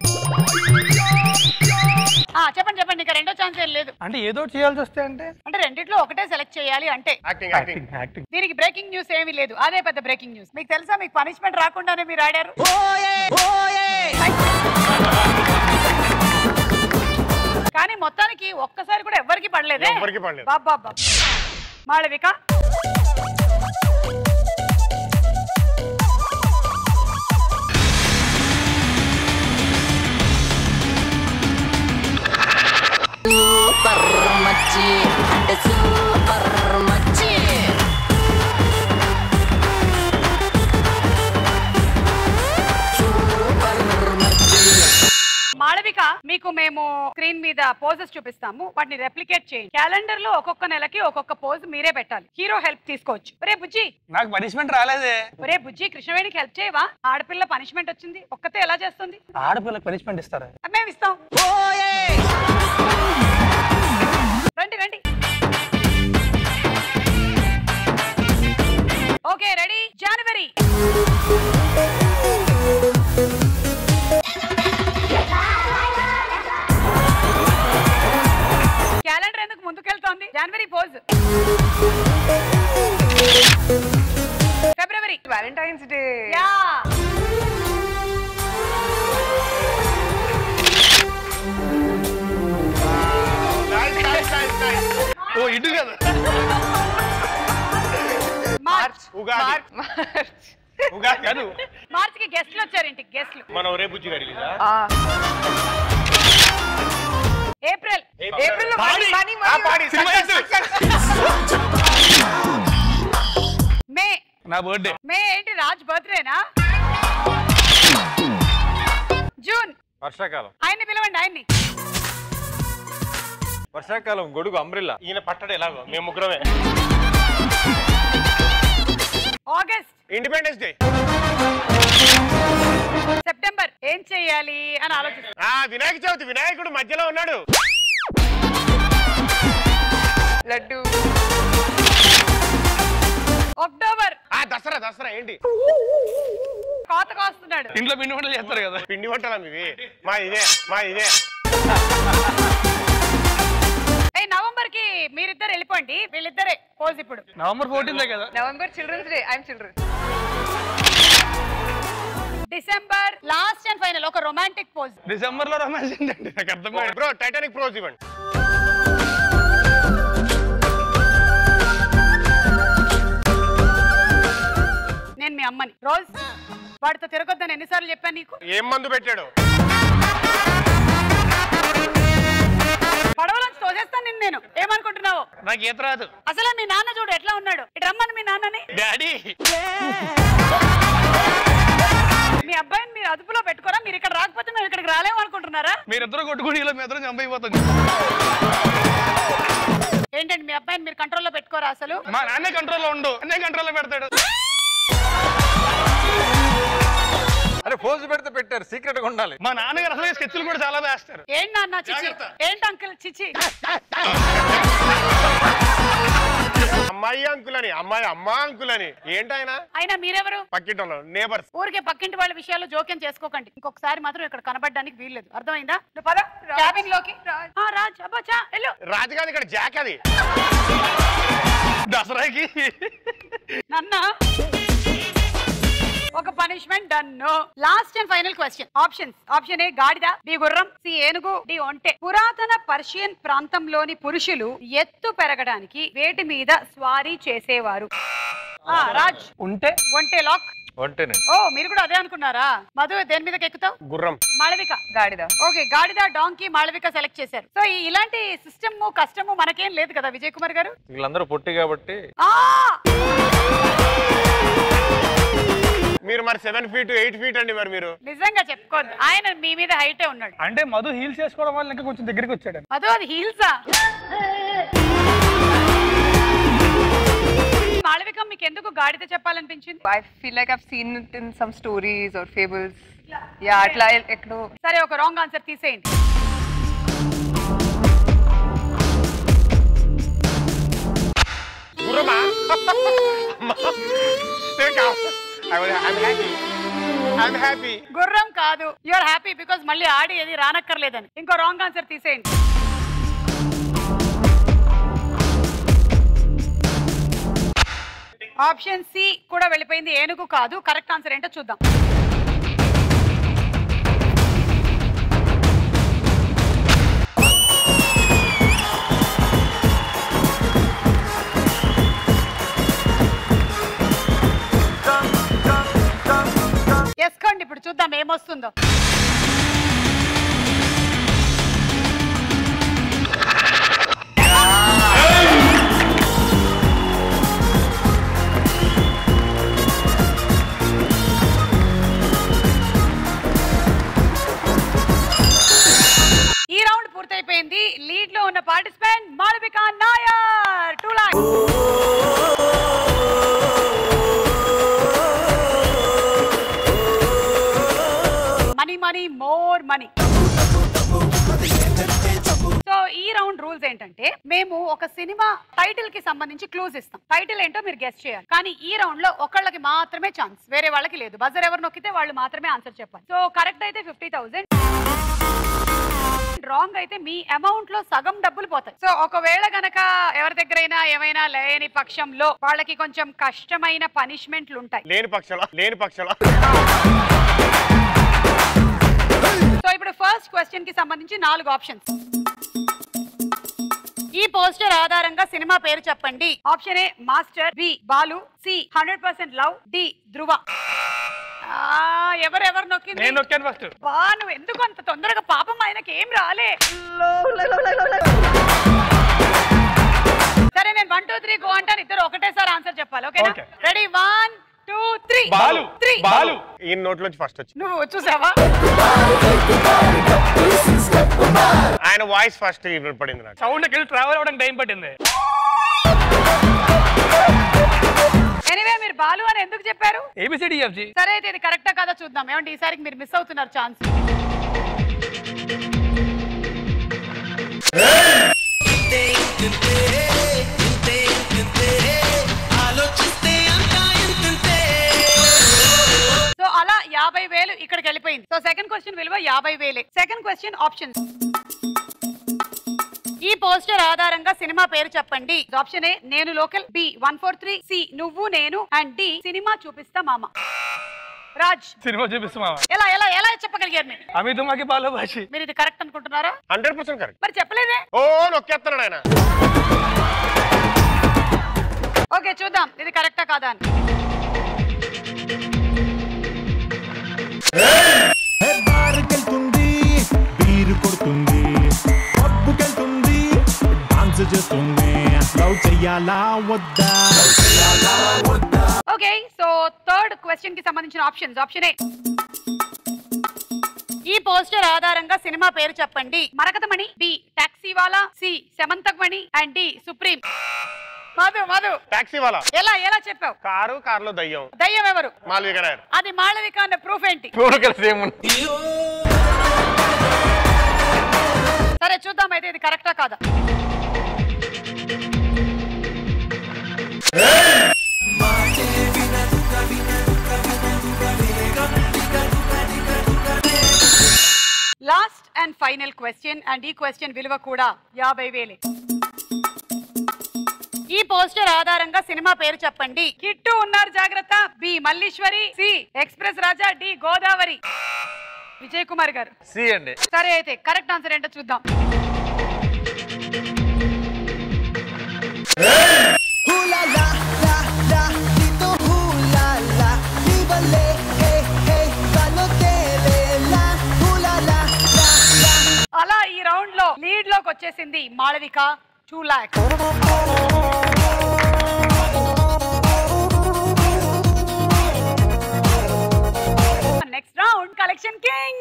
ఆ చెప్పండి చెప్పండి ఇంకా రెండో ఛాన్స్ ఏం లేదు అంటే ఏదో ఒకటి చేయాల్సి వస్తే అంటే అంటే రెండిట్లో ఒకటే సెలెక్ట్ చేయాలి అంటే యాక్టింగ్ యాక్టింగ్ యాక్టింగ్ దీనికి బ్రేకింగ్ న్యూస్ ఏమీ లేదు అదే పెద్ద బ్రేకింగ్ న్యూస్ మీకు తెలుసా మీకు పనిష్మెంట్ రాకుండానే మీరు ఆడారు కానీ మొత్తానికి ఒక్కసారి కూడా ఎవ్వరికి పడలేదే ఎవ్వరికీ పడలేదు. బాబా మాళవిక సూపర్ మచ్చి అంటే సూపర్ మచ్చి మాళవిక మీకు మేము స్క్రీన్ మీద పోజెస్ చూపిస్తాము వాటిని రెప్లికేట్ చేయండి క్యాలెండర్ లో ఒక్కొక్క నెలకి ఒక్కొక్క పోజ్ మీరే పెట్టాలి హీరో హెల్ప్ తీసుకోవచ్చు ఒరే బుజ్జి నాకు పనిష్మెంట్ రాలేదే ఒరే బుజ్జి కృష్ణవేణికి హెల్ప్ చేయవా ఆడపిల్ల పనిష్మెంట్ వచ్చింది ఒక్కతే ఎలా చేస్తుంది ఆడపిల్లకి పనిష్మెంట్ ఇస్తారా మేము ఇస్తాం రండి రండి ఓకే రెడీ జనవరి క్యాలెండర్ ఎందుకు ముందుకెళ్తోంది జనవరి పోజ్ ఫిబ్రవరి వ్యాలంటైన్స్ డే యా ఓ ఇటు కదా మార్చ్ ఉగాది మార్చ్ ఉగాది కాదు మార్చ్ కి గెస్ట్లు వచ్చారు ఇంటికి గెస్ట్లు మన ఒరే బుజ్జి గారి రిలీజా ఏప్రిల్ ఏప్రిల్ లో పాడి. మనీ ఆ, పాడి. మనీ మే నా బర్త్డే మే ఏంటి రాజ్ బర్త్డేనా జూన్ వర్షాకాలం ఆయన్ని పిలవండి ఆయన్ని వర్షాకాలం గొడుగు అంబ్రిల్లా ఈయన పట్టడు ఎలాగో మేము ముగ్గురమే ఆగస్ట్ ఇండిపెండెన్స్ డే సెప్టెంబర్ ఏం చెయ్యాలి అని ఆలోచిస్తాం ఆ వినాయక చవితి వినాయకుడు మధ్యలో ఉన్నాడు లడ్డు అక్టోబర్ ఆ దసరా దసరా ఏంటి కోత కోస్తున్నాడు ఇంట్లో పిండి వంటలు చేస్తారు కదా పిండి వంటలా ఇవి మా ఇదే మా ఇదే ఏ నవంబర్ కి మీరిద్దరు వెళ్ళిపోండి వీళ్ళిద్దరే పోజ్ ఇప్పుడు నవంబర్ ఫోర్టీన్దే కదా November children's day I'm children December last and final ఒక రొమాంటిక్ పోజ్ డిసెంబర్ లో రొమాన్స్ ఏంటండి నాకు అర్థం కాదు. బ్రో టైటానిక్ ప్రోజ్ ఇవ్వండి నేను మీ అమ్మని రోజ్ వాడితో తిరగొద్దని ఎన్నిసార్లు చెప్పాను నీకు ఏం మందు పెట్టాడు పడవలోంచి తోసేస్తాను నిన్ను నేను ఏమనుకుంటున్నావు నాకు ఈత రాదు అసలు మీ నాన్న చూడు ఎట్లా ఉన్నాడు ఇటు రమ్మని మీ నాన్నని డాడీ మీ అబ్బాయిని మీరు అదుపులో పెట్టుకోరా మీరు ఇక్కడ రాకపోతే మేము ఇక్కడికి రాలేము అనుకుంటున్నారా మీరిద్దరు కొట్టుకుని ఇలా మీ ఇద్దరు చంపైపోతుంది ఏంటండి మీ అబ్బాయిని మీరు కంట్రోల్లో పెట్టుకోరా అసలు మా నాన్నే కంట్రోల్లో ఉండు అన్నే కంట్రోల్లో పెడతాడు అరే పోజు పెడితే పెట్టారు సీక్రెట్ గా ఉండాలి మా నాన్నగారు అసలు స్కెచ్లు కూడా చాలా వేస్తారు ఏంటి నాన్న చిచి ఏంటి అంకుల్ చిచి అమ్మాయి అంకుల్ అని అమ్మాయి అమ్మా అంకుల్ అని ఏంటాయన అయినా మీరెవరు పక్కింటోళ్ళు నేబర్స్ ఊరికే పక్కింటి వాళ్ళ విషయాల్లో జోక్యం చేసుకోకండి ఇంకొకసారి మాత్రం ఇక్కడ కనబడడానికి వీల్లేదు అర్థమైందా నువ్వు పద క్యాబిన్ లోకి ఆ, రాజ్ అబ్బా చా వెళ్ళు రాజుగారి ఇక్కడ జాక్ అది దసరాకి నన్న ఒక punishment done last and final question options option A గాడిద బి గుర్రం సి ఏనుగు డి ఒంటె పురాతన పర్షియన్ ప్రాంతంలోని పురుషులు ఎత్తు పెరగడానికి వేటి మీద స్వారీ చేసేవారు ఆ, రాజ్ ఉంటే ఒంటె లాక్ ఒంటేనండి ఓ మీరు కూడా అదే అనుకున్నారా మధు దేని మీదకి ఎక్కుతావు గుర్రం మాళవిక గాడిద ఓకే గాడిద డాంకీ మాళవిక సెలెక్ట్ చేశారు సో ఈ- ఇలాంటి సిస్టమ్ కష్టము మనకేం లేదు కదా విజయ్ కుమార్ గారు వీళ్ళందరూ పొట్టి కాబట్టి ఆ మీరు మరి సెవెన్ ఫీట్ ఎయిట్ ఫీట్ అండి మరి మీరు నిజంగా చెప్పుకోవద్దు ఆయన మీ మీద హైటే ఉన్నాడు అంటే మధు హీల్స్ చేసుకోవడం వల్ల ఇంకా కొంచెం దగ్గరికి వచ్చాడు అదో అది హీల్సా మాళవిక మీకు ఎందుకు గాడిద చెప్పాలనిపించింది I feel like I've seen it in some stories or fables yeah అట్లా ఎక్కడో సరే ఒక రాంగ్ ఆన్సర్ తీసేయండి గుర్రమా ఐఎమ్ హ్యాపీ ఐఎమ్ హ్యాపీ గుర్రం కాదు యు ఆర్ హ్యాపీ బికాస్ మళ్ళీ ఆడి ఏది రానక్కర్లేదని ఇంకో రాంగ్ ఆన్సర్ తీసేయండి ఆప్షన్ సి కూడా వెళ్ళిపోయింది ఏనుగు కాదు కరెక్ట్ ఆన్సర్ ఏంటో చూద్దాం ఏమొస్తుందో ఈ రౌండ్ పూర్తయిపోయింది లీడ్ లో ఉన్న participant Malavika Nair two lock money money more money so ఈ రౌండ్ రూల్స్ ఏంటంటే మేము ఒక సినిమా టైటిల్ కి సంబంధించి క్లూజ్ ఇస్తాం టైటిల్ ఏంటో మీరు గెస్ట్ చేయాలి కానీ ఈ రౌండ్ లో ఒకళ్ళకి మాత్రమే ఛాన్స్ వేరే వాళ్ళకి లేదు బజర్ ఎవరు నొక్కితే వాళ్ళు మాత్రమే ఆన్సర్ చెప్పాలి సో కరెక్ట్ అయితే ఫిఫ్టీ థౌసండ్ రాంగ్ అయితే మీ అమౌంట్ లో సగం డబ్బులు పోతాయి సో ఒకవేళ గనక ఎవరి దగ్గరైనా ఏమైనా లేని పక్షంలో వాళ్ళకి కొంచెం కష్టమైన పనిష్మెంట్లు ఉంటాయి లేని పక్షంలో లేని పక్షంలో సో ఇప్పుడు ఫస్ట్ క్వశ్చన్ కి సంబంధించి నాలుగు ఆప్షన్స్ ఈ పోస్టర్ ఆధారంగా సినిమా పేరు చెప్పండి option A master B Balu C hundred percent love D Dhruva ఆ, ఎవరెవరు నొక్కింది నేను నొక్కాను ఫస్ట్ బా నువ్వు ఎందుకు అంత తొందరగా పాపం ఆయనకి ఏం రాలే సరే నేను వన్ టూ త్రీ గో అంటాను ఇద్దరు ఒకటేసారి ఆన్సర్ చెప్పాలి ఓకేనా Okay. Ready one two three Balu three Balu ఈ నోట్లోంచి ఫస్ట్ వచ్చి నువ్వు చూసావా ఆయన వాయిస్ ఫస్ట్ వినపడింది నాకు సౌండ్ వెళ్ళి ట్రావెల్ అవ్వడానికి టైం పట్టింది ఎనివే మీరు బాలు అని ఎందుకు చెప్పారు ఏబిసిడిఎఫ్జి సరే అయితే ఇది కరెక్టా కాదా చూద్దాం ఏమంటే ఈసారికి మీరు మిస్ అవుతున్నారు ఛాన్స్ సో అలా యాభై వేలు ఇక్కడికి వెళ్ళిపోయింది సో సెకండ్ క్వశ్చన్ విలువ యాభై వేలే సెకండ్ క్వశ్చన్ ఆప్షన్స్ ఈ పోస్టర్ ఆధారంగా సినిమా పేరు చెప్పండి ఆప్షన్ ఏ నేను local B one four three C నువ్వు నేను అండ్ డి సినిమా చూపిస్తా మామ రాజ్ సినిమా చూపిస్తున్నావా ఎలా ఎలా ఎలా చెప్పగలిగారు మీరు అమిత్ మాకి బాలో భాషి మీరు ఇది కరెక్ట్ అనుకుంటున్నారా హండ్రెడ్ పర్సెంట్ కరెక్ట్ మరి చెప్పలేదే ఓ నొక్కేస్తున్నాడు ఆయన ఓకే చూద్దాం ఇది కరెక్టా కాదా అని బారుకెళ్తుంది బీరు కొడుతుంది పబ్బుకెళ్తుంది డాన్స్ చేస్తుంది లవ్ చెయ్యాలా వద్దా ఓకే సో థర్డ్ క్వశ్చన్ కి సంబంధించిన ఆప్షన్స్ ఆప్షన్ ఏ ఈ పోస్టర్ ఆధారంగా సినిమా పేరు చెప్పండి మరకతమణి బి టాక్సీ వాలా C Shamanthakamani and D supreme Madhu Madhu taxi వాళ్ళ ఎలా ఎలా చెప్పావు కారు కారులో దయ్యం దయ్యం ఎవరు మాల్విక నాయర్ అది మాళవిక అన్న ప్రూఫ్ ఏంటి మూడు కలిసి ఏముంది సరే చూద్దాం అయితే ఇది కరెక్టా కాదా last and final question and ఈ క్వశ్చన్ విలువ కూడా యాభై వేలే ఈ పోస్టర్ ఆధారంగా సినిమా పేరు చెప్పండి కిట్టు ఉన్నారు జాగ్రత్త B Malliswari C express Raja D Godavari Vijay Kumar garu C అండి సరే అయితే కరెక్ట్ ఆన్సర్ ఏంటో చూద్దాం అలా ఈ రౌండ్ లో లీడ్ లోకి వచ్చేసింది Malavika two lock next round collection king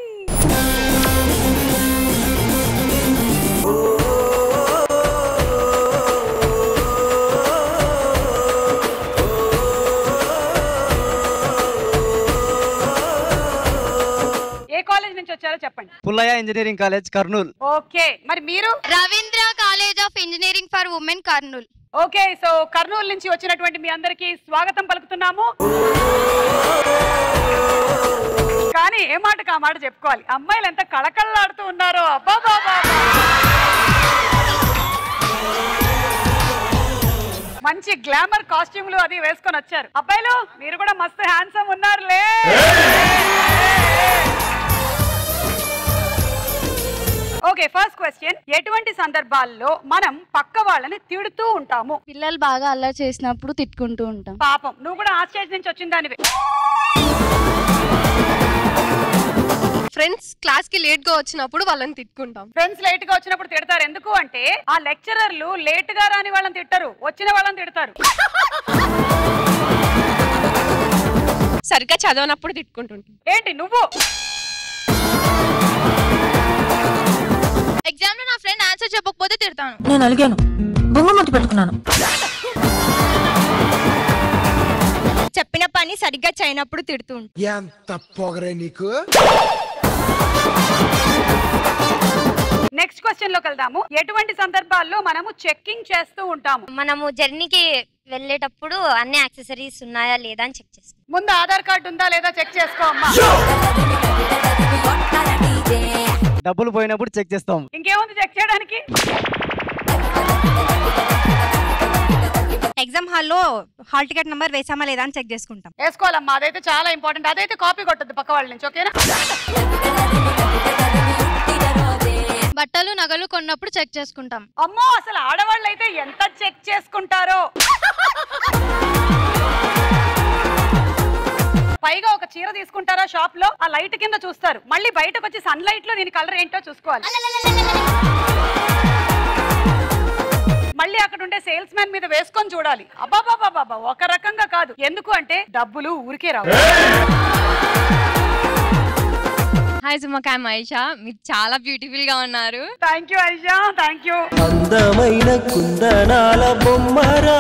ఏ కాలేజ్ నుంచి వచ్చారో చెప్పండి Pullaiah engineering college Kurnool okay మరి మీరు Ravindra college of engineering for women Kurnool okay so Kurnool నుంచి వచ్చినటువంటి మీ అందరికి స్వాగతం పలుకుతున్నాము కానీ ఏ మాటకు ఆ మాట చెప్పుకోవాలి అమ్మాయిలు ఎంత కళకళలాడుతూ ఉన్నారో అబ్బా బాబా మంచి గ్లామర్ కాస్ట్యూమ్లు అది వేసుకొని వచ్చారు అబ్బాయిలు మీరు కూడా మస్తు హ్యాండ్సమ్ ఉన్నారులే ఓకే ఫస్ట్ క్వశ్చన్ ఎటువంటి సందర్భాల్లో మనం పక్క వాళ్ళని తిడుతూ ఉంటాము పిల్లలు బాగా అల్లరి చేసినప్పుడు తిట్టుకుంటూ ఉంటాం పాపం నువ్వు కూడా ఆ స్టేజ్ నుంచి వచ్చిన దానివే ఫ్రెండ్స్ క్లాస్ కి లేట్ గా వచ్చినప్పుడు వాళ్ళని తిట్టుకుంటాం ఫ్రెండ్స్ లేట్ గా వచ్చినప్పుడు తిడతారు ఎందుకు అంటే ఆ లెక్చరర్లు లేట్ గా రాని వాళ్ళని తిట్టరు వచ్చిన వాళ్ళని తిడతారు సరిగ్గా చదవనప్పుడు తిట్టుకుంటుంటాం ఏంటి నువ్వు ఎగ్జామ్ లో నా ఫ్రెండ్ ఆన్సర్ చెప్పకపోతే తిడతాను నేను అలిగాను బొంగమతి పెట్టుకున్నాను చెప్పిన పని సరిగ్గా చేయనప్పుడు తిడుతూ ఎంత పొగరే నీకు నెక్స్ట్ క్వశ్చన్ లోకి వెళ్దాము ఎటువంటి సందర్భాల్లో మనము చెక్కింగ్ చేస్తూ ఉంటాము మనము జర్నీకి వెళ్ళేటప్పుడు అన్ని యాక్సెసరీస్ ఉన్నాయా లేదా అని చెక్ చేస్తాం ముందు ఆధార్ కార్డు ఉందా లేదా చెక్ చేసుకో అమ్మా డబ్బులు పోయినప్పుడు చెక్ చేస్తాం ఇంకేముంది చెక్ చేయడానికి ఎగ్జామ్ హాల్లో హాల్ టికెట్ నెంబర్ వేసామా లేదా అని చెక్ చేసుకుంటాం వేసుకోవాలమ్మా అదైతే చాలా ఇంపార్టెంట్ అదైతే కాపీ కొట్టద్దు పక్క వాళ్ళ నుంచి ఓకేనా బట్టలు నగలు కొన్నప్పుడు చెక్ చేసుకుంటాం అమ్మో అసలు ఆడవాళ్ళు అయితే ఎంత చెక్ చేసుకుంటారో పైగా ఒక చీర తీసుకుంటారా షాప్ లో ఆ లైట్ కింద చూస్తారు మళ్ళీ బయటకు వచ్చి సన్ లైట్ లో దీని కలర్ ఏంటో చూసుకోవాలి మళ్ళీ అక్కడ ఉండే సేల్స్ మ్యాన్ మీద వేసుకొని చూడాలి అబ్బాబాబాబా ఒక రకంగా కాదు ఎందుకు అంటే డబ్బులు ఊరికే రావు హాయ్ సుమకా మహేష మీరు చాలా బ్యూటిఫుల్ గా ఉన్నారు thank you Aisha thank you అందమైన కుందనాల బొమ్మరా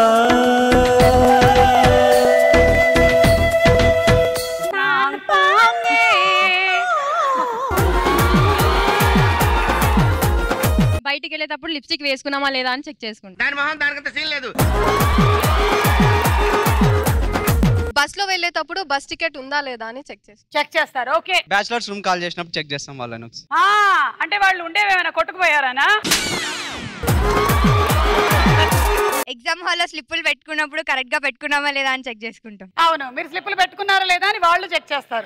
బయటికి వెళ్ళేటప్పుడు లిప్స్టిక్ వేసుకున్నామా లేదా అని చెక్ చేసుకుంటాం దాని మొహం దానికంత సీన్ లేదు బస్ లో వెళ్ళేటప్పుడు బస్ టికెట్ ఉందా లేదా అని చెక్ చేస్తాం చెక్ చేస్తారు ఓకే బ్యాచిలర్స్ రూమ్ కాల్ చేసినప్పుడు చెక్ చేస్తాం వాళ్ళని ఒకసారి. ఆ అంటే వాళ్ళు ఉండేవేమైనా కొట్టుకుపోయారానా ఎగ్జామ్ హాల్లో స్లిప్పులు పెట్టుకున్నప్పుడు కరెక్ట్ గా పెట్టుకున్నామా లేదా అని చెక్ చేసుకుంటాం అవును మీరు స్లిప్పులు పెట్టుకున్నారా లేదా అని వాళ్ళు చెక్ చేస్తారు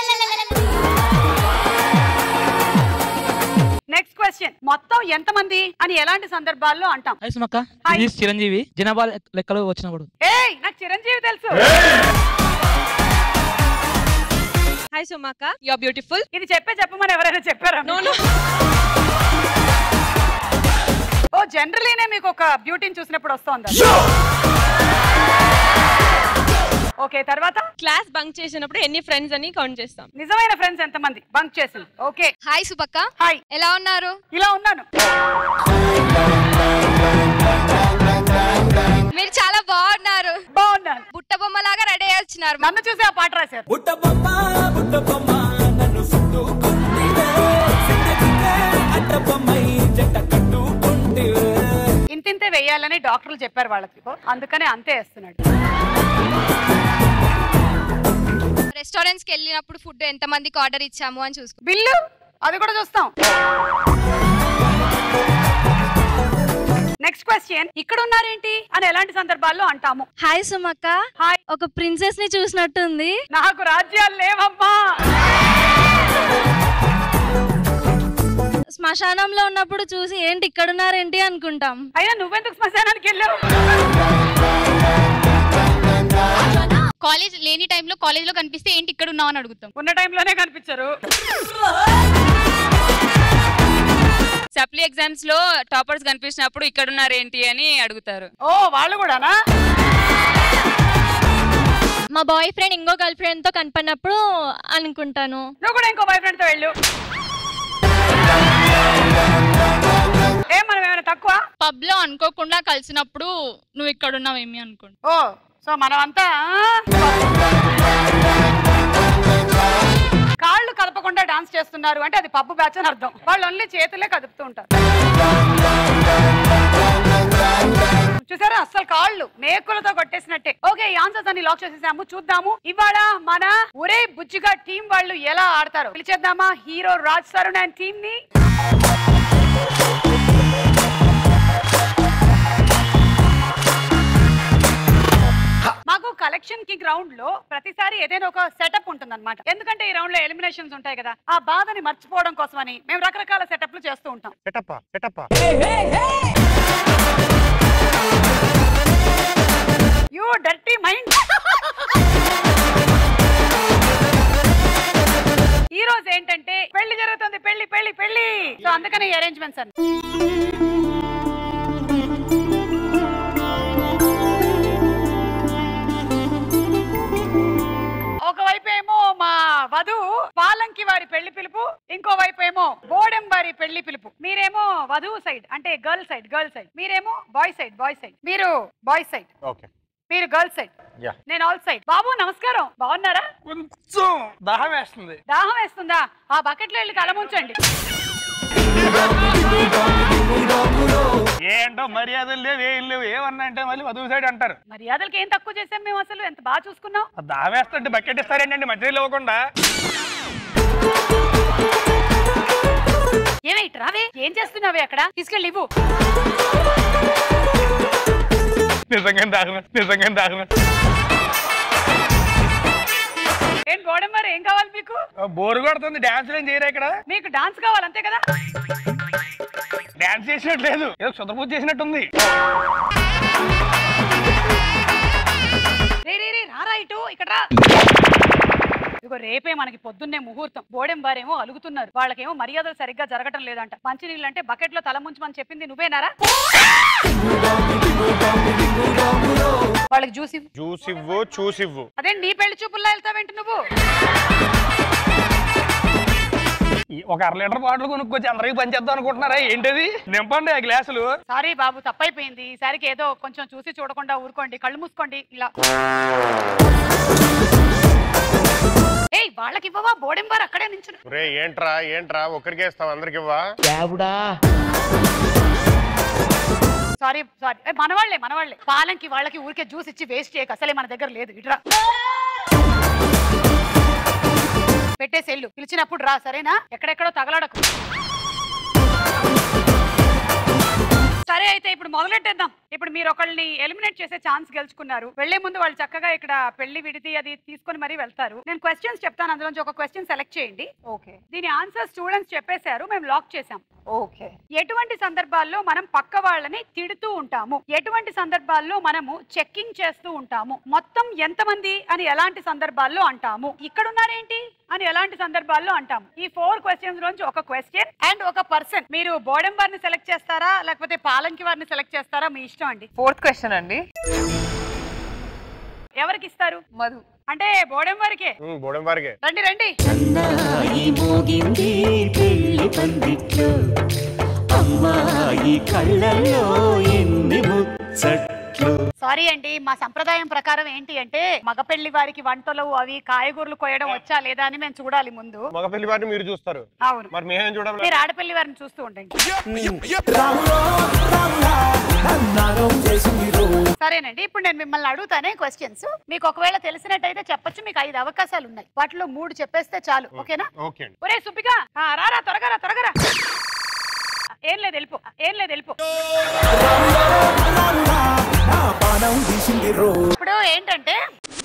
నెక్స్ట్ క్వశ్చన్ మొత్తం ఎంతమంది అని ఎలాంటి సందర్భాల్లో అంటాం హాయ్ సుమక్క ఇది చిరంజీవి జనాభా లెక్క- లెక్కలు వచ్చినప్పుడు ఏయ్ నాకు చిరంజీవి తెలుసు hi Sumakka you are beautiful ఇది చెప్పే చెప్పమని ఎవరైనా చెప్పారా ఓ జనరలీనే మీకు ఒక బ్యూటీని చూసినప్పుడు వస్తోందా ఓకే తర్వాత క్లాస్ బంక్ చేసినప్పుడు ఎన్ని ఫ్రెండ్స్ అని కౌంట్ చేస్తాం నిజమైన ఫ్రెండ్స్ ఎంతమంది బంక్ చేసింది ఓకే హాయ్ సుపక్క హాయ్ ఎలా ఉన్నారు ఇలా ఉన్నాను మీరు చాలా బాగున్నారు బాగున్నాను బుట్ట బొమ్మలాగా రెడీ అయ్యి వచ్చినారు నన్ను చూసి ఆ పాట రాశారు ఇంతింతే వేయాలని డాక్టర్లు చెప్పారు వాళ్ళకి అందుకనే అంతే వేస్తున్నాడు రెస్టారెంట్స్ కి వెళ్ళినప్పుడు ఫుడ్ ఎంత మందికి ఆర్డర్ ఇచ్చాము అని చూసుకో బిల్లు అది కూడా చూస్తాం నెక్స్ట్ క్వశ్చన్ ఇక్కడ ఉన్నారేంటి అని ఎలాంటి సందర్భాల్లో అంటాము హాయ్ సుమక్క హాయ్ ఒక ప్రిన్సెస్ ని చూసినట్టుంది నాకు రాజ్యాలు లేవమ్మా శ్మశానంలో ఉన్నప్పుడు చూసి ఏంటి ఇక్కడ ఉన్నారేంటి అనుకుంటాం అయినా నువ్వెందుకు శ్మశానానికి వెళ్ళావు కాలేజ్ లేని టైంలో కాలేజ్ లో కనిపిస్తే ఏంటి ఇక్కడ ఉన్నావు అని అడుగుతాం ఉన్న టైంలోనే కనిపించరు సప్లీ ఎగ్జామ్స్ లో టాపర్స్ కనిపించినప్పుడు ఇక్కడ ఉన్నారు ఏంటి అని అడుగుతారు ఓ వాళ్ళు కూడానా మా బాయ్ ఫ్రెండ్ ఇంకో గర్ల్ ఫ్రెండ్ తో కనపడినప్పుడు అనుకుంటాను నువ్వు కూడా ఇంకో బాయ్ ఫ్రెండ్ తో వెళ్ళు ఏ మనం ఏమైనా తక్కువ పబ్ లో అనుకోకుండా కలిసినప్పుడు నువ్వు ఇక్కడ ఉన్నావేమి అనుకోండి ఓ సో మనమంతా కాళ్ళు కదపకుండా డాన్స్ చేస్తున్నారు అంటే అది పప్పు బ్యాచ్ అని అర్థం వాళ్ళు ఓన్లీ చేతులే కదుపుతూ ఉంటారు చూసారా అస్సలు కాళ్ళు మేకులతో కొట్టేసినట్టే ఓకే ఈ ఆన్సర్స్ అన్ని లాక్ చేసేసాము చూద్దాము ఇవాళ మన ఒరే బుజ్జిగా టీం వాళ్ళు ఎలా ఆడతారు పిలిచేద్దామా hero Raj Tarun and team ని మాకు కలెక్షన్ కింగ్ రౌండ్ లో ప్రతిసారి ఏదైనా ఒక సెటప్ ఉంటుంది అనమాట ఎందుకంటే ఈ రౌండ్ లో ఎలిమినేషన్స్ ఉంటాయి కదా ఆ బాధని మర్చిపోవడం కోసమని మేము రకరకాల సెటప్లు చేస్తూ ఉంటాం సెటప్పా సెటప్పా యూ డర్టీ మైండ్ ఈ రోజు ఏంటంటే అయిపోయినాయి అరేంజ్మెంట్స్ అన్ని ఒకవైపు ఏమో మా వధువు పాలంకి వారి పెళ్లి పిలుపు ఇంకో వైపు ఏమో బోడెం వారి పెళ్లి పిలుపు మీరేమో వధువు సైడ్ అంటే గర్ల్ సైడ్ గర్ల్ సైడ్ మీరేమో బాయ్ సైడ్ బాయ్ సైడ్ మీరు బాయ్ సైడ్ ఓకే మీరు గర్ల్ సైడ్ యా నేను ఆల్ సైడ్ బాబు నమస్కారం బాగున్నారా కొంచెం దాహం వేస్తుంది దాహం వేస్తుందా ఆ బకెట్లో వెళ్ళి కలముంచండి ఏంటో మర్యాదలు లేవు ఏం లేవు ఏమన్నా అంటే మళ్ళీ వధువు సైడ్ అంటారు మర్యాదలకి ఏం తక్కువ చేసాం మేము అసలు ఎంత బాగా చూసుకున్నాం ఆ దాహం వేస్తుంటే బకెట్ ఇస్తారేంటండి మధ్యలో ఇవ్వకుండా ఏమైట్ రావే ఏం చేస్తున్నావే అక్కడ తీసుకెళ్ళి ఇవ్వు నిజంగా దాహం నిజంగా దాహం ఏం గోడం మరి ఏం కావాలి మీకు బోరు కొడుతుంది డాన్స్ ఏం చేయరా ఇక్కడ మీకు డాన్స్ కావాలి అంతే కదా డాన్స్ చేసినట్టు లేదు ఏదో శుద్ధపూజ చేసినట్టుంది రే రే రే రారా ఇటు ఇక్కడ రా ఇదిగో రేపే మనకి పొద్దున్నే ముహూర్తం బోడెం వారేమో అలుగుతున్నారు వాళ్ళకేమో మర్యాదలు సరిగ్గా జరగటం లేదంట మంచినీళ్ళు అంటే బకెట్ లో తల ముంచమని చెప్పింది నువ్వేనారా వాళ్ళకి జ్యూస్ ఇవ్వు జ్యూస్ ఇవ్వు చూసివ్వు అదే నీ పెళ్లి చూపుల్లో వెళ్తావేంటి నువ్వు ఈ ఒక అర లీటర్ బాటిల్ కొనుక్కొచ్చి అందరికి పనిచేద్దాం అనుకుంటున్నారా ఏంటది నింపండి ఆ గ్లాసులు సారీ బాబు తప్పైపోయింది ఈసారికి ఏదో కొంచెం చూసి చూడకుండా ఊరుకోండి కళ్ళు మూసుకోండి ఇలా ఏయ్ వాళ్ళకి ఇవ్వవా బోడెం వారు అక్కడే నించుని రే ఏంట్రా ఏంట్రా ఒక్కరికే ఇస్తాం అందరికి ఇవ్వా సారీ సారీ ఏ, మనవాళ్లే మనవాళ్లే పాలంకి వాళ్ళకి ఊరికే జ్యూస్ ఇచ్చి వేస్ట్ చేయక అసలే మన దగ్గర లేదు ఇట్రా పెట్టేసి వెళ్ళు పిలిచినప్పుడు రా సరేనా ఎక్కడెక్కడో తగలడకు సరే అయితే ఇప్పుడు మొదలెట్టేద్దాం ఇప్పుడు మీరు ఒకళ్ళని ఎలిమినేట్ చేసే ఛాన్స్ గెలుచుకున్నారు వెళ్లే ముందు వాళ్ళు చక్కగా ఇక్కడ పెళ్లి విడిది అది తీసుకొని మరీ వెళ్తారు నేను క్వశ్చన్స్ చెప్తాను అందులోంచి ఒక క్వశ్చన్ సెలెక్ట్ చేయండి ఓకే దీని ఆన్సర్ స్టూడెంట్స్ చెప్పేశారు మేము లాక్ చేసాం ఓకే ఎటువంటి సందర్భాల్లో మనం పక్క వాళ్ళని తిడుతూ ఉంటాము ఎటువంటి సందర్భాల్లో మనము చెక్కింగ్ చేస్తూ ఉంటాము మొత్తం ఎంతమంది అని ఎలాంటి సందర్భాల్లో అంటాము ఇక్కడ ఉన్నారేంటి అని ఎలాంటి సందర్భాల్లో అంటాము ఈ ఫోర్ క్వశ్చన్స్ లోంచి ఒక క్వశ్చన్ అండ్ ఒక పర్సన్ మీరు బోడెం వారిని సెలెక్ట్ చేస్తారా లేకపోతే పాలంకి వారిని సెలెక్ట్ చేస్తారా మీ ఇష్టం అండి ఫోర్త్ క్వశ్చన్ అండి ఎవరికి ఇస్తారు మధు అంటే బోడెం వారికే ఉమ్, బోడెం వారికే రండి రండి మోగింది పెళ్లి పందిట్లో అమ్మాయి కళ్ళల్లో ఎన్ని ముచ్చట్లు సారీ అండి మా సంప్రదాయం ప్రకారం ఏంటి అంటే మగ పెళ్లి వారికి వంటలు అవి కాయగూరలు కోయడం వచ్చా లేదా అని మేము చూడాలి ముందు మగ పెళ్లి వారిని మీరు చూస్తారు అవును మరి మేమేం చూడాలి మీరు ఆడపల్లి వారిని చూస్తూ ఉండండి సరేనండి ఇప్పుడు నేను మిమ్మల్ని అడుగుతానే క్వశ్చన్స్ మీకు ఒకవేళ తెలిసినట్టయితే చెప్పొచ్చు మీకు ఐదు అవకాశాలు ఉన్నాయి వాటిలో మూడు చెప్పేస్తే చాలు ఓకేనా ఓకే అండి ఒరే సుబ్బిగా ఆ, రారా త్వరగా రా త్వరగా రా ఏం లేదు వెళ్ళిపో ఏం లేదు వెళ్ళిపో ఇప్పుడు ఏంటంటే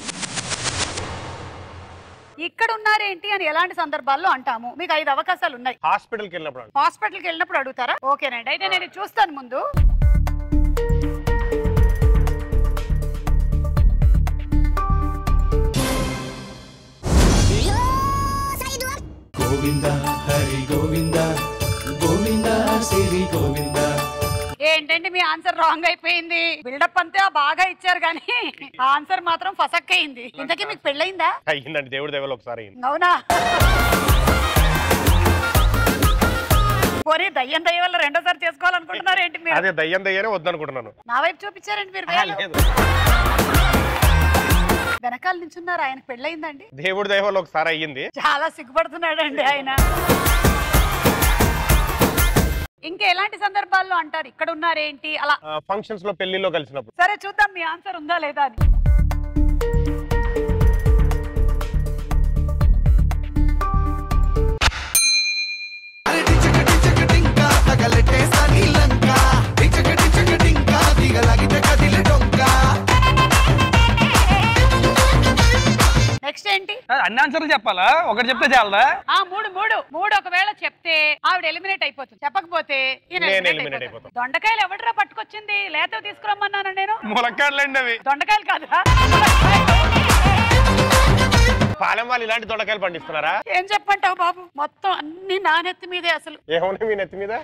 ఇక్కడ ఉన్నారేంటి అని ఎలాంటి సందర్భాల్లో అంటాము మీకు ఐదు అవకాశాలు ఉన్నాయి హాస్పిటల్కి వెళ్ళినప్పుడు అండి. హాస్పిటల్కి వెళ్ళినప్పుడు అడుగుతారా ఓకేనండి అయితే నేను ఇది చూస్తాను ముందు గోవింద హరి గోవింద గోవింద సిరి గోవింద ఏంటంటే మీ ఆన్సర్ రాంగ్ అయిపోయింది బిల్డప్ అంతే బాగా ఇచ్చారు కానీ ఆన్సర్ మాత్రం ఫసక్ అయింది ఇంతకీ మీకు పెళ్ళయిందా అయ్యిందండి దేవుడి దేవలు ఒకసారి అయ్యింది అవునా పోనీ దయ్యం దయ్యం వల్ల రెండోసారి చేసుకోవాలనుకుంటున్నారు ఏంటి మీరు అదే దయ్యం దయ్యనే వద్దనుకుంటున్నాను నా వైపు చూపించారండి మీరు ఆహా, వేలు. లేదు వెనకాల నించున్నారు ఆయనకు పెళ్ళయిందండి దేవుడి దైవాలు ఒకసారి అయ్యింది చాలా సిగ్గుపడుతున్నాడండి ఆయన ఇంకా ఎలాంటి సందర్భాల్లో అంటారు ఇక్కడ ఉన్నారేంటి అలా ఫంక్షన్స్ లో పెళ్లిలో కలిసినప్పుడు సరే చూద్దాం మీ ఆన్సర్ ఉందా లేదా అని నెక్స్ట్ ఏంటి అన్ని ఆన్సర్లు చెప్పాలా ఒకటి చెప్తే చాలదా ఆ మూడు మూడు మూడు ఒకవేళ చెప్తే ఆవిడ ఎలిమినేట్ అయిపోతుంది చెప్పకపోతే ఈయన నేను eliminate eliminate అయిపోతాడు. దొండకాయలు ఎవడరా పట్టుకొచ్చింది లేత తీసుకురమ్మన్నాను నేను ములక్కాడలండి అవి దొండకాయలు కాదురా పాలెం వాళ్ళు ఇలాంటి దొండకాయలు పండిస్తున్నారా ఏం చెప్పంటావు బాబు మొత్తం అన్ని నానెత్తి మీదే అసలు ఏమున్నాయి మీ నెత్తి మీద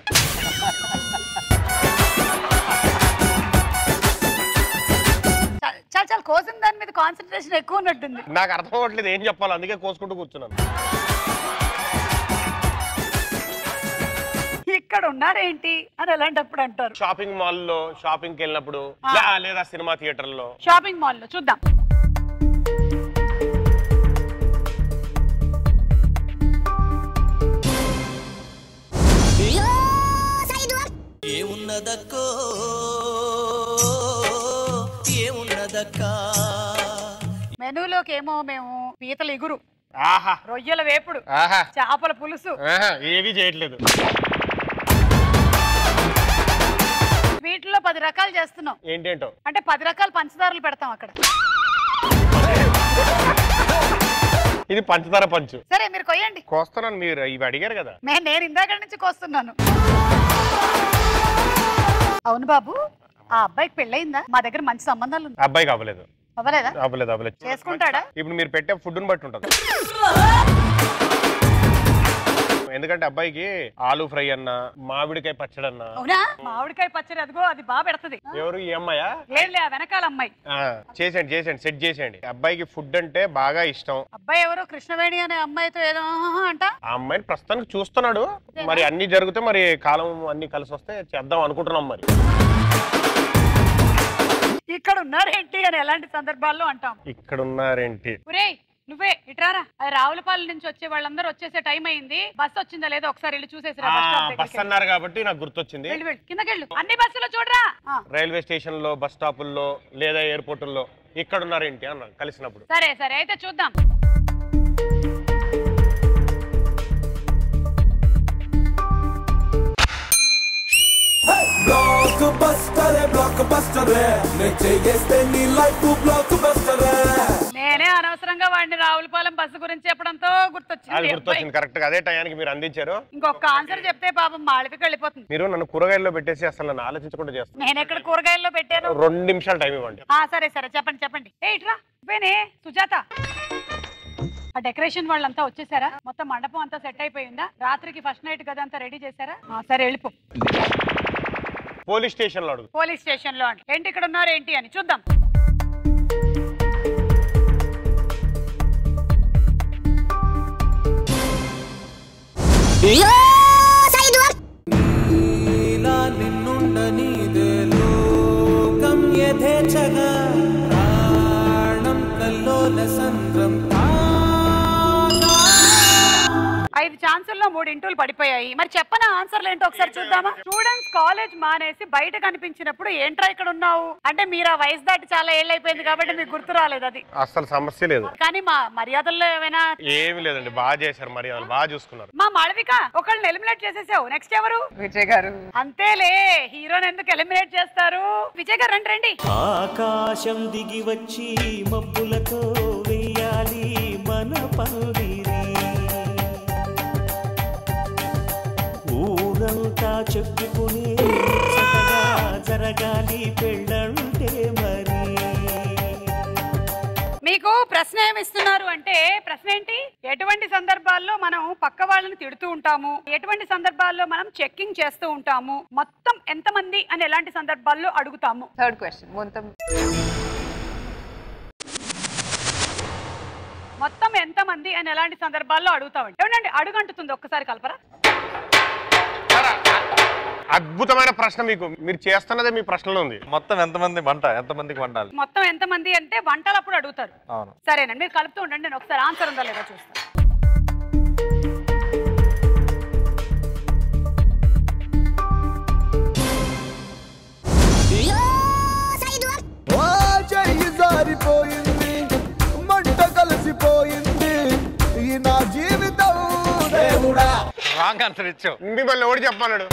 చా- చాలా చాలా కోసిన దాని మీద కాన్సన్ట్రేషన్ ఎక్కువ ఉన్నట్టుంది నాకు అర్థం అవ్వట్లేదు ఏం చెప్పాలి అందుకే కోసుకుంటూ కూర్చున్నాను ఇక్కడ ఉన్నారేంటి అని అలాంటప్పుడు అంటారు షాపింగ్ మాల్ లో షాపింగ్ కి వెళ్ళినప్పుడు ఆ. లే- లేదా సినిమా థియేటర్ లో షాపింగ్ మాల్ లో చూద్దాం ఏమున్నదక్కో ఏమున్నదక్కా మెనూలోకి ఏమో మేము పీతల ఇగురు ఆహా రొయ్యల వేపుడు ఆహా చేపల పులుసు ఆహా, ఏమీ చేయట్లేదు వీటిలో పది రకాలు చేస్తున్నాం ఏంటేంటో అంటే పది రకాల పంచదారలు పెడతాం అక్కడ ఇది పంచదార పంచు సరే మీరు కొయ్యండి కోస్తున్నాను మీరు ఇవి అడిగారు కదా నేను నేను ఇందాక నుంచి కోస్తున్నాను అవును బాబు ఆ అబ్బాయికి పెళ్ళయిందా మా దగ్గర మంచి సంబంధాలు ఉన్నాయి అబ్బాయికి అవ్వలేదు అవ్వలేదా అవ్వలేదు అవ్వలేదు చేసుకుంటాడా ఇప్పుడు మీరు పెట్టే ఫుడ్ని బట్టి ఉంటుంది ఎందుకంటే అబ్బాయికి ఆలు ఫ్రై అన్న మామిడికాయ పచ్చడి అన్న అవునా మామిడికాయ పచ్చడి అదిగో అది బాగా పెడతది ఎవరు ఈ అమ్మాయా ఏంలే ఆ వెనకాల అమ్మాయి ఆ, చేసేయండి చేసేయండి సెట్ చేసేయండి అబ్బాయికి ఫుడ్ అంటే బాగా ఇష్టం అబ్బాయి ఎవరో కృష్ణవేణి అనే అమ్మాయితో ఏదో ఆహా అంట ఆ అమ్మాయిని ప్రస్తుతానికి చూస్తున్నాడు మరి అన్ని జరిగితే మరి కాలం అన్ని కలిసి వస్తే చేద్దాం అనుకుంటున్నాం మరి ఇక్కడ ఉన్నారేంటి అని ఎలాంటి సందర్భాల్లో అంటాం ఇక్కడ ఉన్నారేంటి ఒరేయ్ నువ్వే ఇట్రారా అది రావులపాలెం నుంచి వచ్చే వాళ్ళందరూ వచ్చేసే టైం అయింది బస్ వచ్చిందా లేదో ఒకసారి వెళ్ళి చూసేసిరా బస్ స్టాప్ బస్ దగ్గరికి అన్నారు కాబట్టి నాకు గుర్తొచ్చింది వెళ్ళి వెళ్ళి కిందకెళ్ళు అన్ని బస్సులో చూడరా ఆ, రైల్వే స్టేషన్ లో బస్ స్టాపుల్లో లేదా ఎయిర్పోర్టుల్లో ఇక్కడ ఉన్నారేంటి అన్న కలిసినప్పుడు సరే సరే అయితే చూద్దాం బ్లాక్ బస్టర్ బ్లాక్ బస్టర్ నేను చేస్తే నీ లైఫ్ బ్లాక్ బస్టర్ నేనే అనవసరంగా వాడిని రావులపాలెం బస్సు గురించి చెప్పడంతో అది గుర్తొచ్చింది అబ్బాయి. గుర్తొచ్చింది కరెక్ట్ గా అదే టయానికి మీరు అందించారు ఇంకొక ఆన్సర్ చెప్తే పాపం మాళవికి వెళ్ళిపోతుంది మీరు నన్ను కూరగాయల్లో పెట్టేసి అసలు నన్ను ఆలోచించకుండా చేస్తారు నేను ఎక్కడ కూరగాయల్లో పెట్టాను రెండు నిమిషాలు టైం ఇవ్వండి ఆ సరే సరే చెప్పండి చెప్పండి ఏ ఇట్రా నువ్వేనే సుజాత ఆ డెకరేషన్ వాళ్ళంతా వచ్చేసారా మొత్తం మండపం అంతా సెట్ అయిపోయిందా రాత్రికి ఫస్ట్ నైట్ కదా అంతా రెడీ చేశారా ఆ, సరే వెళ్ళిపో పోలీస్ స్టేషన్ లో అడుగు పోలీస్ స్టేషన్ లో అంటే ఏంటి ఇక్కడ ఉన్నారు ఏంటి అని చూద్దాం ఇలా నిన్నుండనీదే లోకం యథేచ్ఛగా ప్రాణం కల్లోల సంద్రం ఐదు ఛాన్సుల్లో మూడు ఇంటూలు పడిపోయాయి మరి చెప్పన ఆన్సర్లు ఏంటో ఒకసారి చూద్దామా స్టూడెంట్స్ కాలేజ్ మానేసి బయట కనిపించినప్పుడు ఏంట్రా ఇక్కడ ఉన్నావు అంటే మీరు ఆ వయసు దాటి చాలా ఏళ్ళు అయిపోయింది కాబట్టి మీకు గుర్తు రాలేదు అది అసలు సమస్య లేదు కానీ మా మర్యాదల్లో ఏమైనా ఏమి లేదండి బాగా చేశారు మరి వాళ్ళు బాగా చూసుకున్నారు మా మాళవిక ఒకళ్ళని ఎలిమినేట్ చేసేసావు నెక్స్ట్ ఎవరు విజయ్ గారు అంతేలే హీరోని ఎందుకు ఎలిమినేట్ చేస్తారు విజయ్ గారు రండి రండి ఆకాశం దిగి వచ్చి మబ్బులతో వెయ్యాలి మన పందిరి ఊరంతా చెప్పుకుని చక్కగా జరగాలి పెళ్ళంటే మరి మీకు ప్రశ్న ఏమి ఇస్తున్నారు అంటే ప్రశ్న ఏంటి ఎటువంటి సందర్భాల్లో మనం పక్క వాళ్ళని తిడుతూ ఉంటాము ఎటువంటి సందర్భాల్లో మనం చెక్కింగ్ చేస్తూ ఉంటాము మొత్తం ఎంతమంది అని ఎలాంటి సందర్భాల్లో అడుగుతాము థర్డ్ క్వశ్చన్ మొత్తం మొత్తం ఎంతమంది అని ఎలాంటి సందర్భాల్లో అడుగుతామండి ఏమండి అడుగంటుతుంది ఒక్కసారి కలపరా అద్భుతమైన ప్రశ్న మీకు మీరు చేస్తున్నదే మీ ప్రశ్నలో ఉంది మొత్తం ఎంతమంది వంట ఎంతమందికి వండాలి మొత్తం ఎంతమంది అంటే వంటలప్పుడు అడుగుతారు అవును సరేనండి మీరు కలుపుతూ ఉండండి నేను ఒకసారి ఆన్సర్ ఉందా లేదా చూస్తాను ఓ చెయ్యి జారిపోయింది మంట కలిసిపోయింది ఈ నా జీవితం దేవుడా రాంగ్ ఆన్సర్ ఇచ్చావు మిమ్మల్ని ఎవడు చెప్పన్నాడు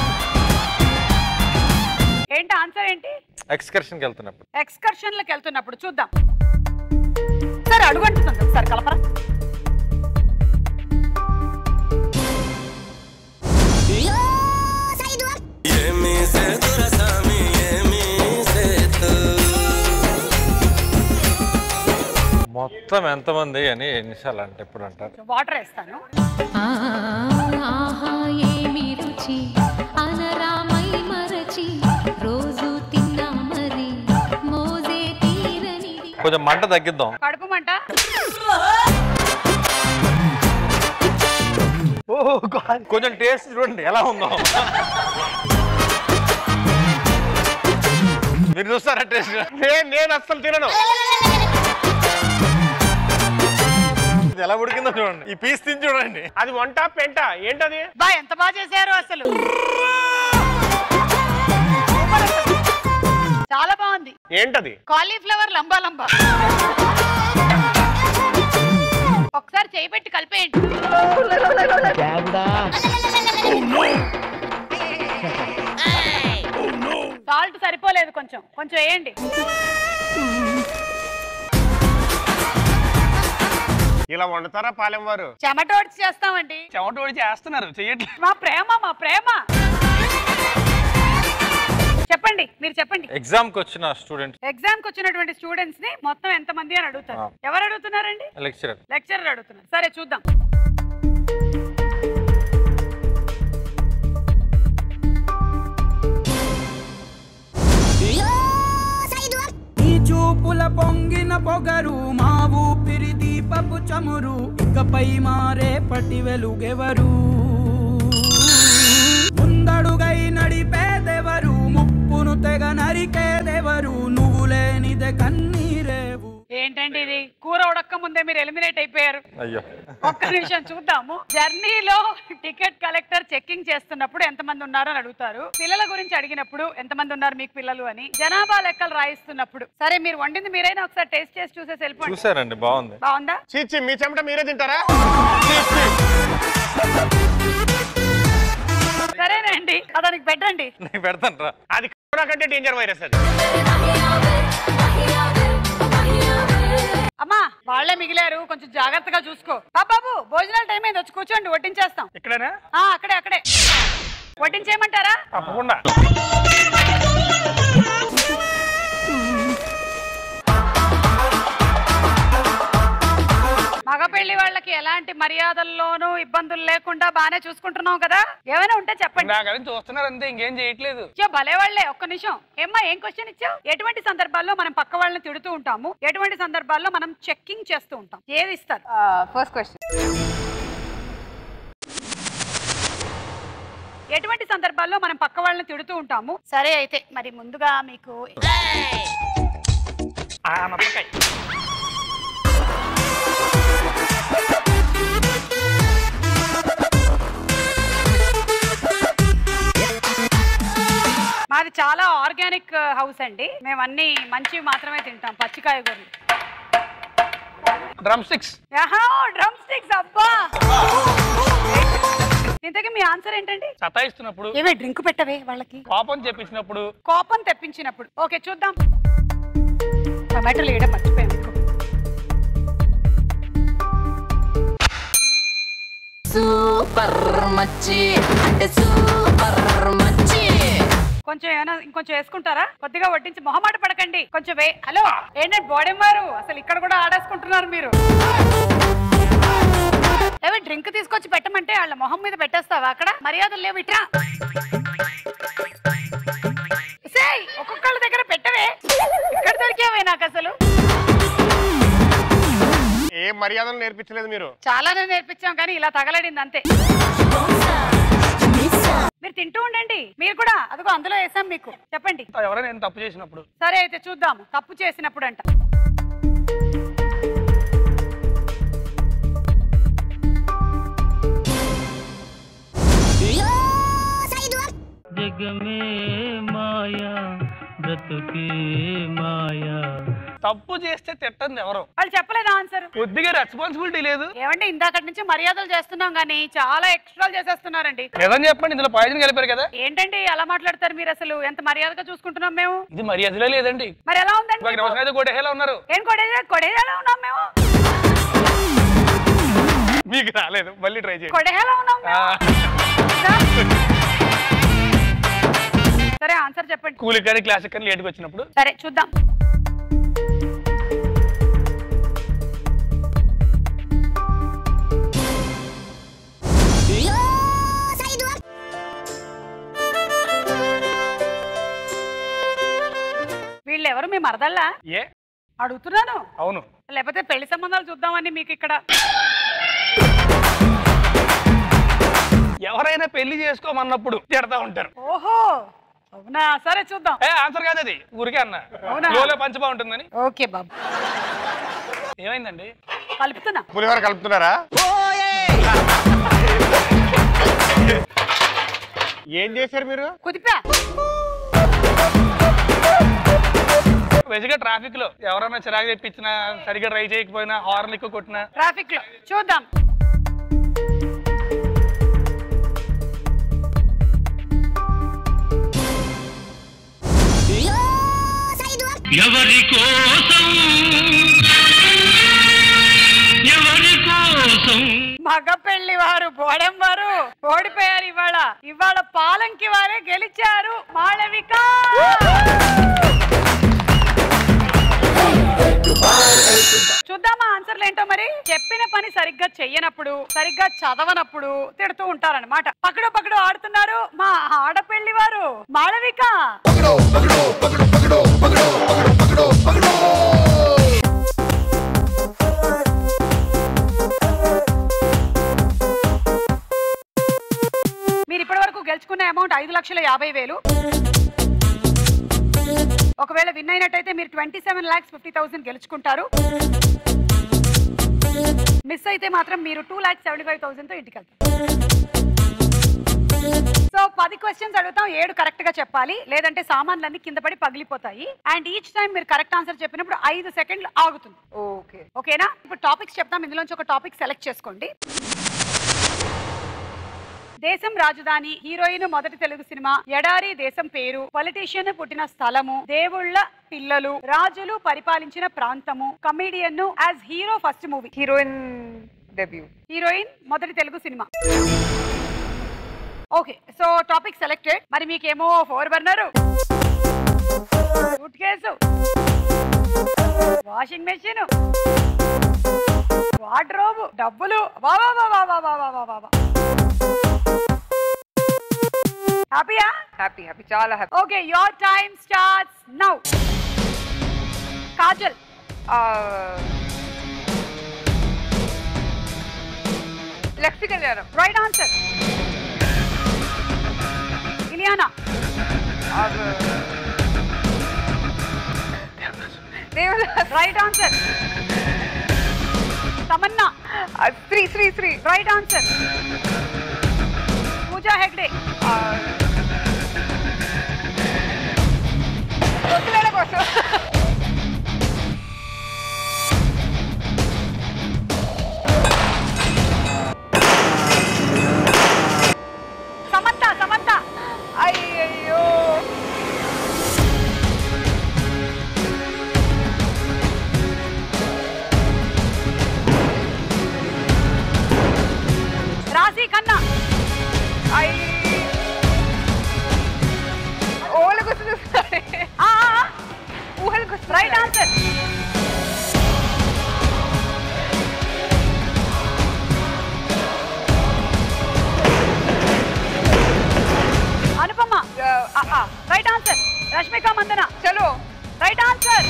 ఏంటి ఆన్సర్ ఏంటి ఎక్స్కర్షన్కి వెళ్తున్నప్పుడు ఎక్స్కర్షన్లకు వెళ్తున్నప్పుడు చూద్దాం సరే అడుగంటుతుంది ఒకసారి కలపరా ఏమీ సేతుర సామి ఏమీ సేతు మొత్తం ఎంతమంది అని ఎన్నిసార్లు అంటే ఎప్పుడు అంటారు వాటర్ వేస్తాను ఆహా ఏమి రుచి అనరామై మరచి రోజు తిన్నా మరి మోజే తీరనిది కొంచెం మంట తగ్గిద్దాం కడుపు మంట కొంచెం టేస్ట్ చూడండి ఎలా ఉందో మీరు చూస్తారా టేస్ట్ నేను నేను అస్సలు తినను ఇది ఎలా ఉడికిందో చూడండి ఈ పీస్ తిని చూడండి అది వంట పెంట ఏంటది బా ఎంత బాగా చేశారు అసలు చాలా బాగుంది ఏంటది కాలీఫ్లవర్ లంబా లంబా ఒకసారి చేయి పెట్టి కలిపేయండి సాల్ట్ సరిపోలేదు కొంచెం కొంచెం వేయండి ఇలా వండుతారా పాలెం వారు చెమటోడ్చి చేస్తామండి చెమటోడి చేస్తున్నారు చెయ్యట్లేదు మా ప్రేమ మా ప్రేమ చెప్పండి మీరు చెప్పండి ఎగ్జామ్ కి వచ్చిన స్టూడెంట్స్ ఎగ్జామ్ కి వచ్చినటువంటి స్టూడెంట్స్ ని మొత్తం ఎంత మంది అని అడుగుతారు ఆ. ఎవరు అడుగుతున్నారండి లెక్చరర్ లెక్చరర్ అడుగుతున్నారు సరే చూద్దాం నీ చూపుల పొంగిన పొగరు మా ఊపిరి దీపపు చమురు ఇకపై మారే పటి వెలుగెవరు ముందడుగై నడిపేదెవరు ముప్పును తెగ నరికేదెవరు నువ్వు లేనిదే కన్నీరేవు ఏంటండి ఇది కూర ఉడక్క ముందే మీరు ఎలిమినేట్ అయిపోయారు అయ్యో ఒక్క నిమిషం చూద్దాము జర్నీలో టికెట్ కలెక్టర్ చెక్కింగ్ చేస్తున్నప్పుడు ఎంతమంది ఉన్నారు అని అడుగుతారు పిల్లల గురించి అడిగినప్పుడు ఎంతమంది ఉన్నారు మీకు పిల్లలు అని జనాభా లెక్కలు రాయిస్తున్నప్పుడు సరే మీరు వండింది మీరైనా ఒకసారి టేస్ట్ చేసి చూసేసి వెళ్ళిపోండి చూసారండి బాగుంది బాగుందా చీచి మీ చెమట మీరే తింటారా సరేనండి అతనికి పెట్టండి నీకు పెడతాను రా అది కరోనా కంటే డేంజర్ వైరస్ అది అమ్మా వాళ్ళే మిగిలారు కొంచెం జాగ్రత్తగా చూసుకో ఆ బాబు భోజనాల టైం అయింది వచ్చి కూర్చోండి వడ్డించేస్తాం ఇక్కడేనా ఆ అక్కడే అక్కడే వడ్డించేయమంటారా తప్పకుండా మగ పెళ్లి వాళ్ళకి ఎలాంటి మర్యాదల్లోనూ ఇబ్బందులు లేకుండా బానే చూసుకుంటున్నాం కదా ఏమైనా ఉంటే చెప్పండి నా కలిసి చూస్తున్నారు అంతే ఇంకేం చేయట్లేదు ఇచ్చో భలే వాళ్ళే ఒక్క నిమిషం ఏమ్మా ఏం క్వశ్చన్ ఇచ్చావు ఎటువంటి సందర్భాల్లో మనం పక్క వాళ్ళని తిడుతూ ఉంటాము ఎటువంటి సందర్భాల్లో మనం చెక్కింగ్ చేస్తూ ఉంటాం ఏది ఇస్తారు ఫస్ట్ క్వశ్చన్ ఎటువంటి సందర్భాల్లో మనం పక్క వాళ్ళని తిడుతూ ఉంటాము సరే అయితే మరి ముందుగా మీకు నప్పకాయ మాది చాలా ఆర్గానిక్ హౌస్ అండి మేము అన్ని మంచివి మాత్రమే తింటాం పచ్చి కాయగూరలు డ్రమ్ స్టిక్స్ డ్రమ్ స్టిక్స్ అబ్బా ఇంతకీ మీ ఆన్సర్ ఏంటండి సతాయిస్తున్నప్పుడు ఏమే డ్రింక్ పెట్టవే వాళ్ళకి కోపం చెప్పించినప్పుడు కోపం తెప్పించినప్పుడు ఓకే చూద్దాం టమాటోలు వేయడం మర్చిపోయాను ఇంకో. సూపర్ మచ్చి అంటే సూపర్ మచ్చి కొంచెం ఏమైనా ఇంకొంచెం వేసుకుంటారా కొద్దిగా వడ్డించి మొహమాట పడకండి కొంచెం వే హలో ఏంటంటే బాడీ మారు అసలు ఇక్కడ కూడా ఆడేసుకుంటున్నారు మీరు ఏవే డ్రింక్ తీసుకొచ్చి పెట్టమంటే వాళ్ళ మొహం మీద పెట్టేస్తావా అక్కడ మర్యాదలు లేవు ఇట్రా సేయ్, ఒక్కొక్కళ్ళ దగ్గర పెట్టవే ఇక్కడ దొరికేవే నాకు అసలు ఏ మర్యాదలు నేర్పించలేదు మీరు చాలానే నేర్పించాం కానీ ఇలా తగలడింది అంతే మీరు తింటూ ఉండండి మీరు కూడా అదిగో అందులో వేసాం మీకు చెప్పండి ఎవరైనా నేను తప్పు చేసినప్పుడు సరే అయితే చూద్దాం తప్పు చేసినప్పుడు అంట जग में माया బ్రతుకే మాయా తప్పు చేస్తే తిట్టండి ఎవరు వాళ్ళు చెప్పలేదు ఆన్సర్ కొద్దిగా రెస్పాన్సిబిలిటీ లేదు ఏమంటే ఇందాకటి నుంచి మర్యాదలు చేస్తున్నాం కానీ చాలా ఎక్స్ట్రాలు చేసేస్తున్నారండి నిజం చెప్పండి ఇందులో పాయిజన్ కలిపారు కదా ఏంటండి అలా మాట్లాడతారు మీరు అసలు ఎంత మర్యాదగా చూసుకుంటున్నాం మేము ఇది మర్యాదలే లేదండి మరి ఎలా ఉందండి ఇవాళ నిమిషం అయితే కొట్టేలా ఉన్నారు ఏం కొడేదా కొడేదాలా ఉన్నాం మేము మీకు రాలేదు మళ్ళీ ట్రై చేయండి కొడేలా ఉన్నాం మేము. ఆ, సరే ఆన్సర్ చెప్పండి కూలి కానీ క్లాసిక్ కానీ లేట్కి వచ్చినప్పుడు సరే చూద్దాం మరదల్లా ఏ అడుగుతున్నాను అవును లేకపోతే పెళ్లి సంబంధాలు చూద్దామని మీకు ఇక్కడ ఎవరైనా పెళ్లి చేసుకోమన్నప్పుడు తిడతా ఉంటారు ఓహో అవునా సరే చూద్దాం ఏ ఆన్సర్ కాదు అది ఊరికే అన్న అవునా? లోలో పంచ బాగుంటుందని ఓకే బాబు ఏమైందండి కలుపుతున్నా పులిహోర కలుపుతున్నారా ఏం చేశారు మీరు కుదిపా బేసిక్గా ట్రాఫిక్ లో ఎవరైనా చిరాకు తెప్పించినా సరిగ్గా డ్రైవ్ చేయకపోయినా హార్న్ ఎక్కువ కొట్టినా ట్రాఫిక్ లో చూద్దాం ఎవరి కోసం ఎవరి కోసం మగ పెళ్లి వారు బోడెం వారు ఓడిపోయారు ఇవాళ ఇవాళ పాలంకి వారే గెలిచారు మాళవిక చూద్దామా ఆన్సర్లు ఏంటో మరి చెప్పిన పని సరిగ్గా చెయ్యనప్పుడు సరిగ్గా చదవనప్పుడు తిడుతూ ఉంటారన్నమాట పకడు పకడు ఆడుతున్నారు మా ఆడపెళ్లి వారు మాళవిక మీరు ఇప్పటి వరకు గెలుచుకున్న అమౌంట్ ఐదు లక్షల యాభై వేలు ఒకవేళ విన్ అయినట్టయితే మీరు twenty seven lakhs fifty thousand గెలుచుకుంటారు మిస్ అయితే మాత్రం మీరు two lakhs seventy five thousand తో ఇంటికి వెళ్తారు సో పది క్వశ్చన్స్ అడుగుతాం ఏడు కరెక్ట్ గా చెప్పాలి లేదంటే సామాన్లన్నీ కింద పడి పగిలిపోతాయి అండ్ ఈచ్ టైం మీరు కరెక్ట్ ఆన్సర్ చెప్పినప్పుడు ఐదు సెకండ్లు ఆగుతుంది ఓకే ఓకేనా ఇప్పుడు టాపిక్స్ చెప్తాం ఇందులోంచి ఒక టాపిక్ సెలెక్ట్ చేసుకోండి దేశం రాజధాని హీరోయిన్ మొదటి తెలుగు సినిమా ఎడారి దేశం పేరు పొలిటీషియన్ పుట్టిన స్థలము దేవుళ్ళ పిల్లలు రాజులు పరిపాలించిన ప్రాంతము comedian as hero first movie heroine debut heroine మొదటి Telugu cinema okay so topic selected మరి మీకేమో four burner suitcase washing machine wardrobe డబ్బులు వా వా వా వా వా వా వా వా వా వా హ్యాపీయా హ్యాపీ హ్యాపీ చాలా happy okay your time starts now Kajal Lakshmi Kalyanam right answer Ileana right answer Tamannaah Sri Sri Sri right answer Pooja Hegde పొద్దువేళ కోసం సమంత సమంత అయ్యయ్యో రాశి ఖన్నా ఊహలకు వస్తుంది ఊహలకు వస్తుంది right answer Anupama right answer Rashmika Mandanna Chalo right answer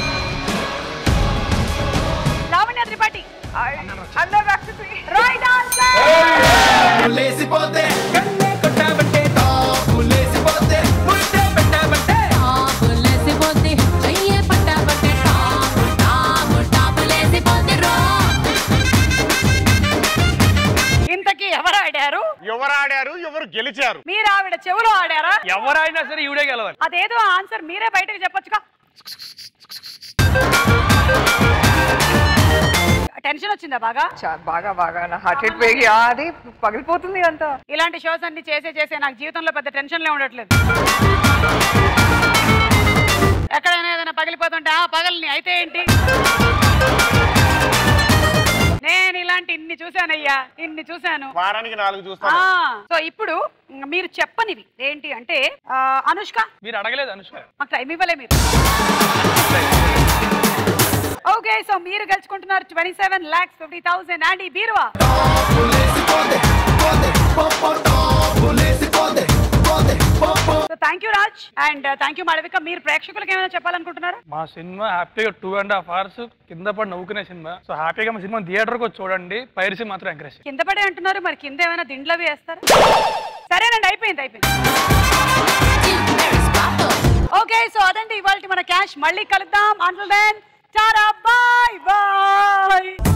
Lavanya Tripathi అందరూ రాక్షసి రైట్ ఆన్సర్ లేసిపోతే కన్నే కొట్టాబంటే టాపు లేసిపోతే ముట్టే పెట్టాబంటే ఇంతకీ ఎవరు ఆడారు ఎవరు ఆడారు ఎవరు గెలిచారు మీరు ఆవిడ చెవులో ఆడారా ఎవరైనా సరే ఈవిడే గెలవాలి అదేదో ఆన్సర్ మీరే బయటకు చెప్పొచ్చుగా టెన్షన్ వచ్చిందా బాగా చా- బాగా బాగా నా హార్ట్ రేట్ పెరిగి ఆ, అది పగిలిపోతుంది అంతా ఇలాంటి షోస్ అన్ని చేసే చేసే నాకు జీవితంలో పెద్ద టెన్షన్లే ఉండట్లేదు ఎక్కడైనా ఏదైనా పగిలిపోతుంటే ఆ పగలని అయితే ఏంటి నేను ఇలాంటి ఇన్ని చూశానయ్యా ఇన్ని చూశాను వారానికి నాలుగు ఆ, చూస్తాను సో ఇప్పుడు మీరు చెప్పనివి ఏంటి అంటే ఆ, అనుష్క మీరు అడగలేదు అనుష్క మాకు టైం ఇవ్వలే మీరు ఓకే సో మీరు గెలుచుకుంటున్నారు twenty seven lakhs fifty thousand and ఈ బీరువా టాపు లేసిపోతే thank you Raj and thank you Malavika మీరు ప్రేక్షకులకు ఏమైనా చెప్పాలనుకుంటున్నారా మా సినిమా హ్యాపీగా టూ అండ్ హాఫ్ అవర్స్ కింద పడి నవ్వుకునే సినిమా సో హ్యాపీగా మా సినిమా థియేటర్కి వచ్చి చూడండి పైరసీ మాత్రం ఎంకరేజ్ కింద పడే అంటున్నారు మరి కింద ఏమైనా దిండ్లవి వేస్తారా సరేనండి అయిపోయింది అయిపోయింది ఓకే సో అదండి ఇవాళ మన క్యాష్ మళ్ళీ కలుద్దాం until then tara bye bye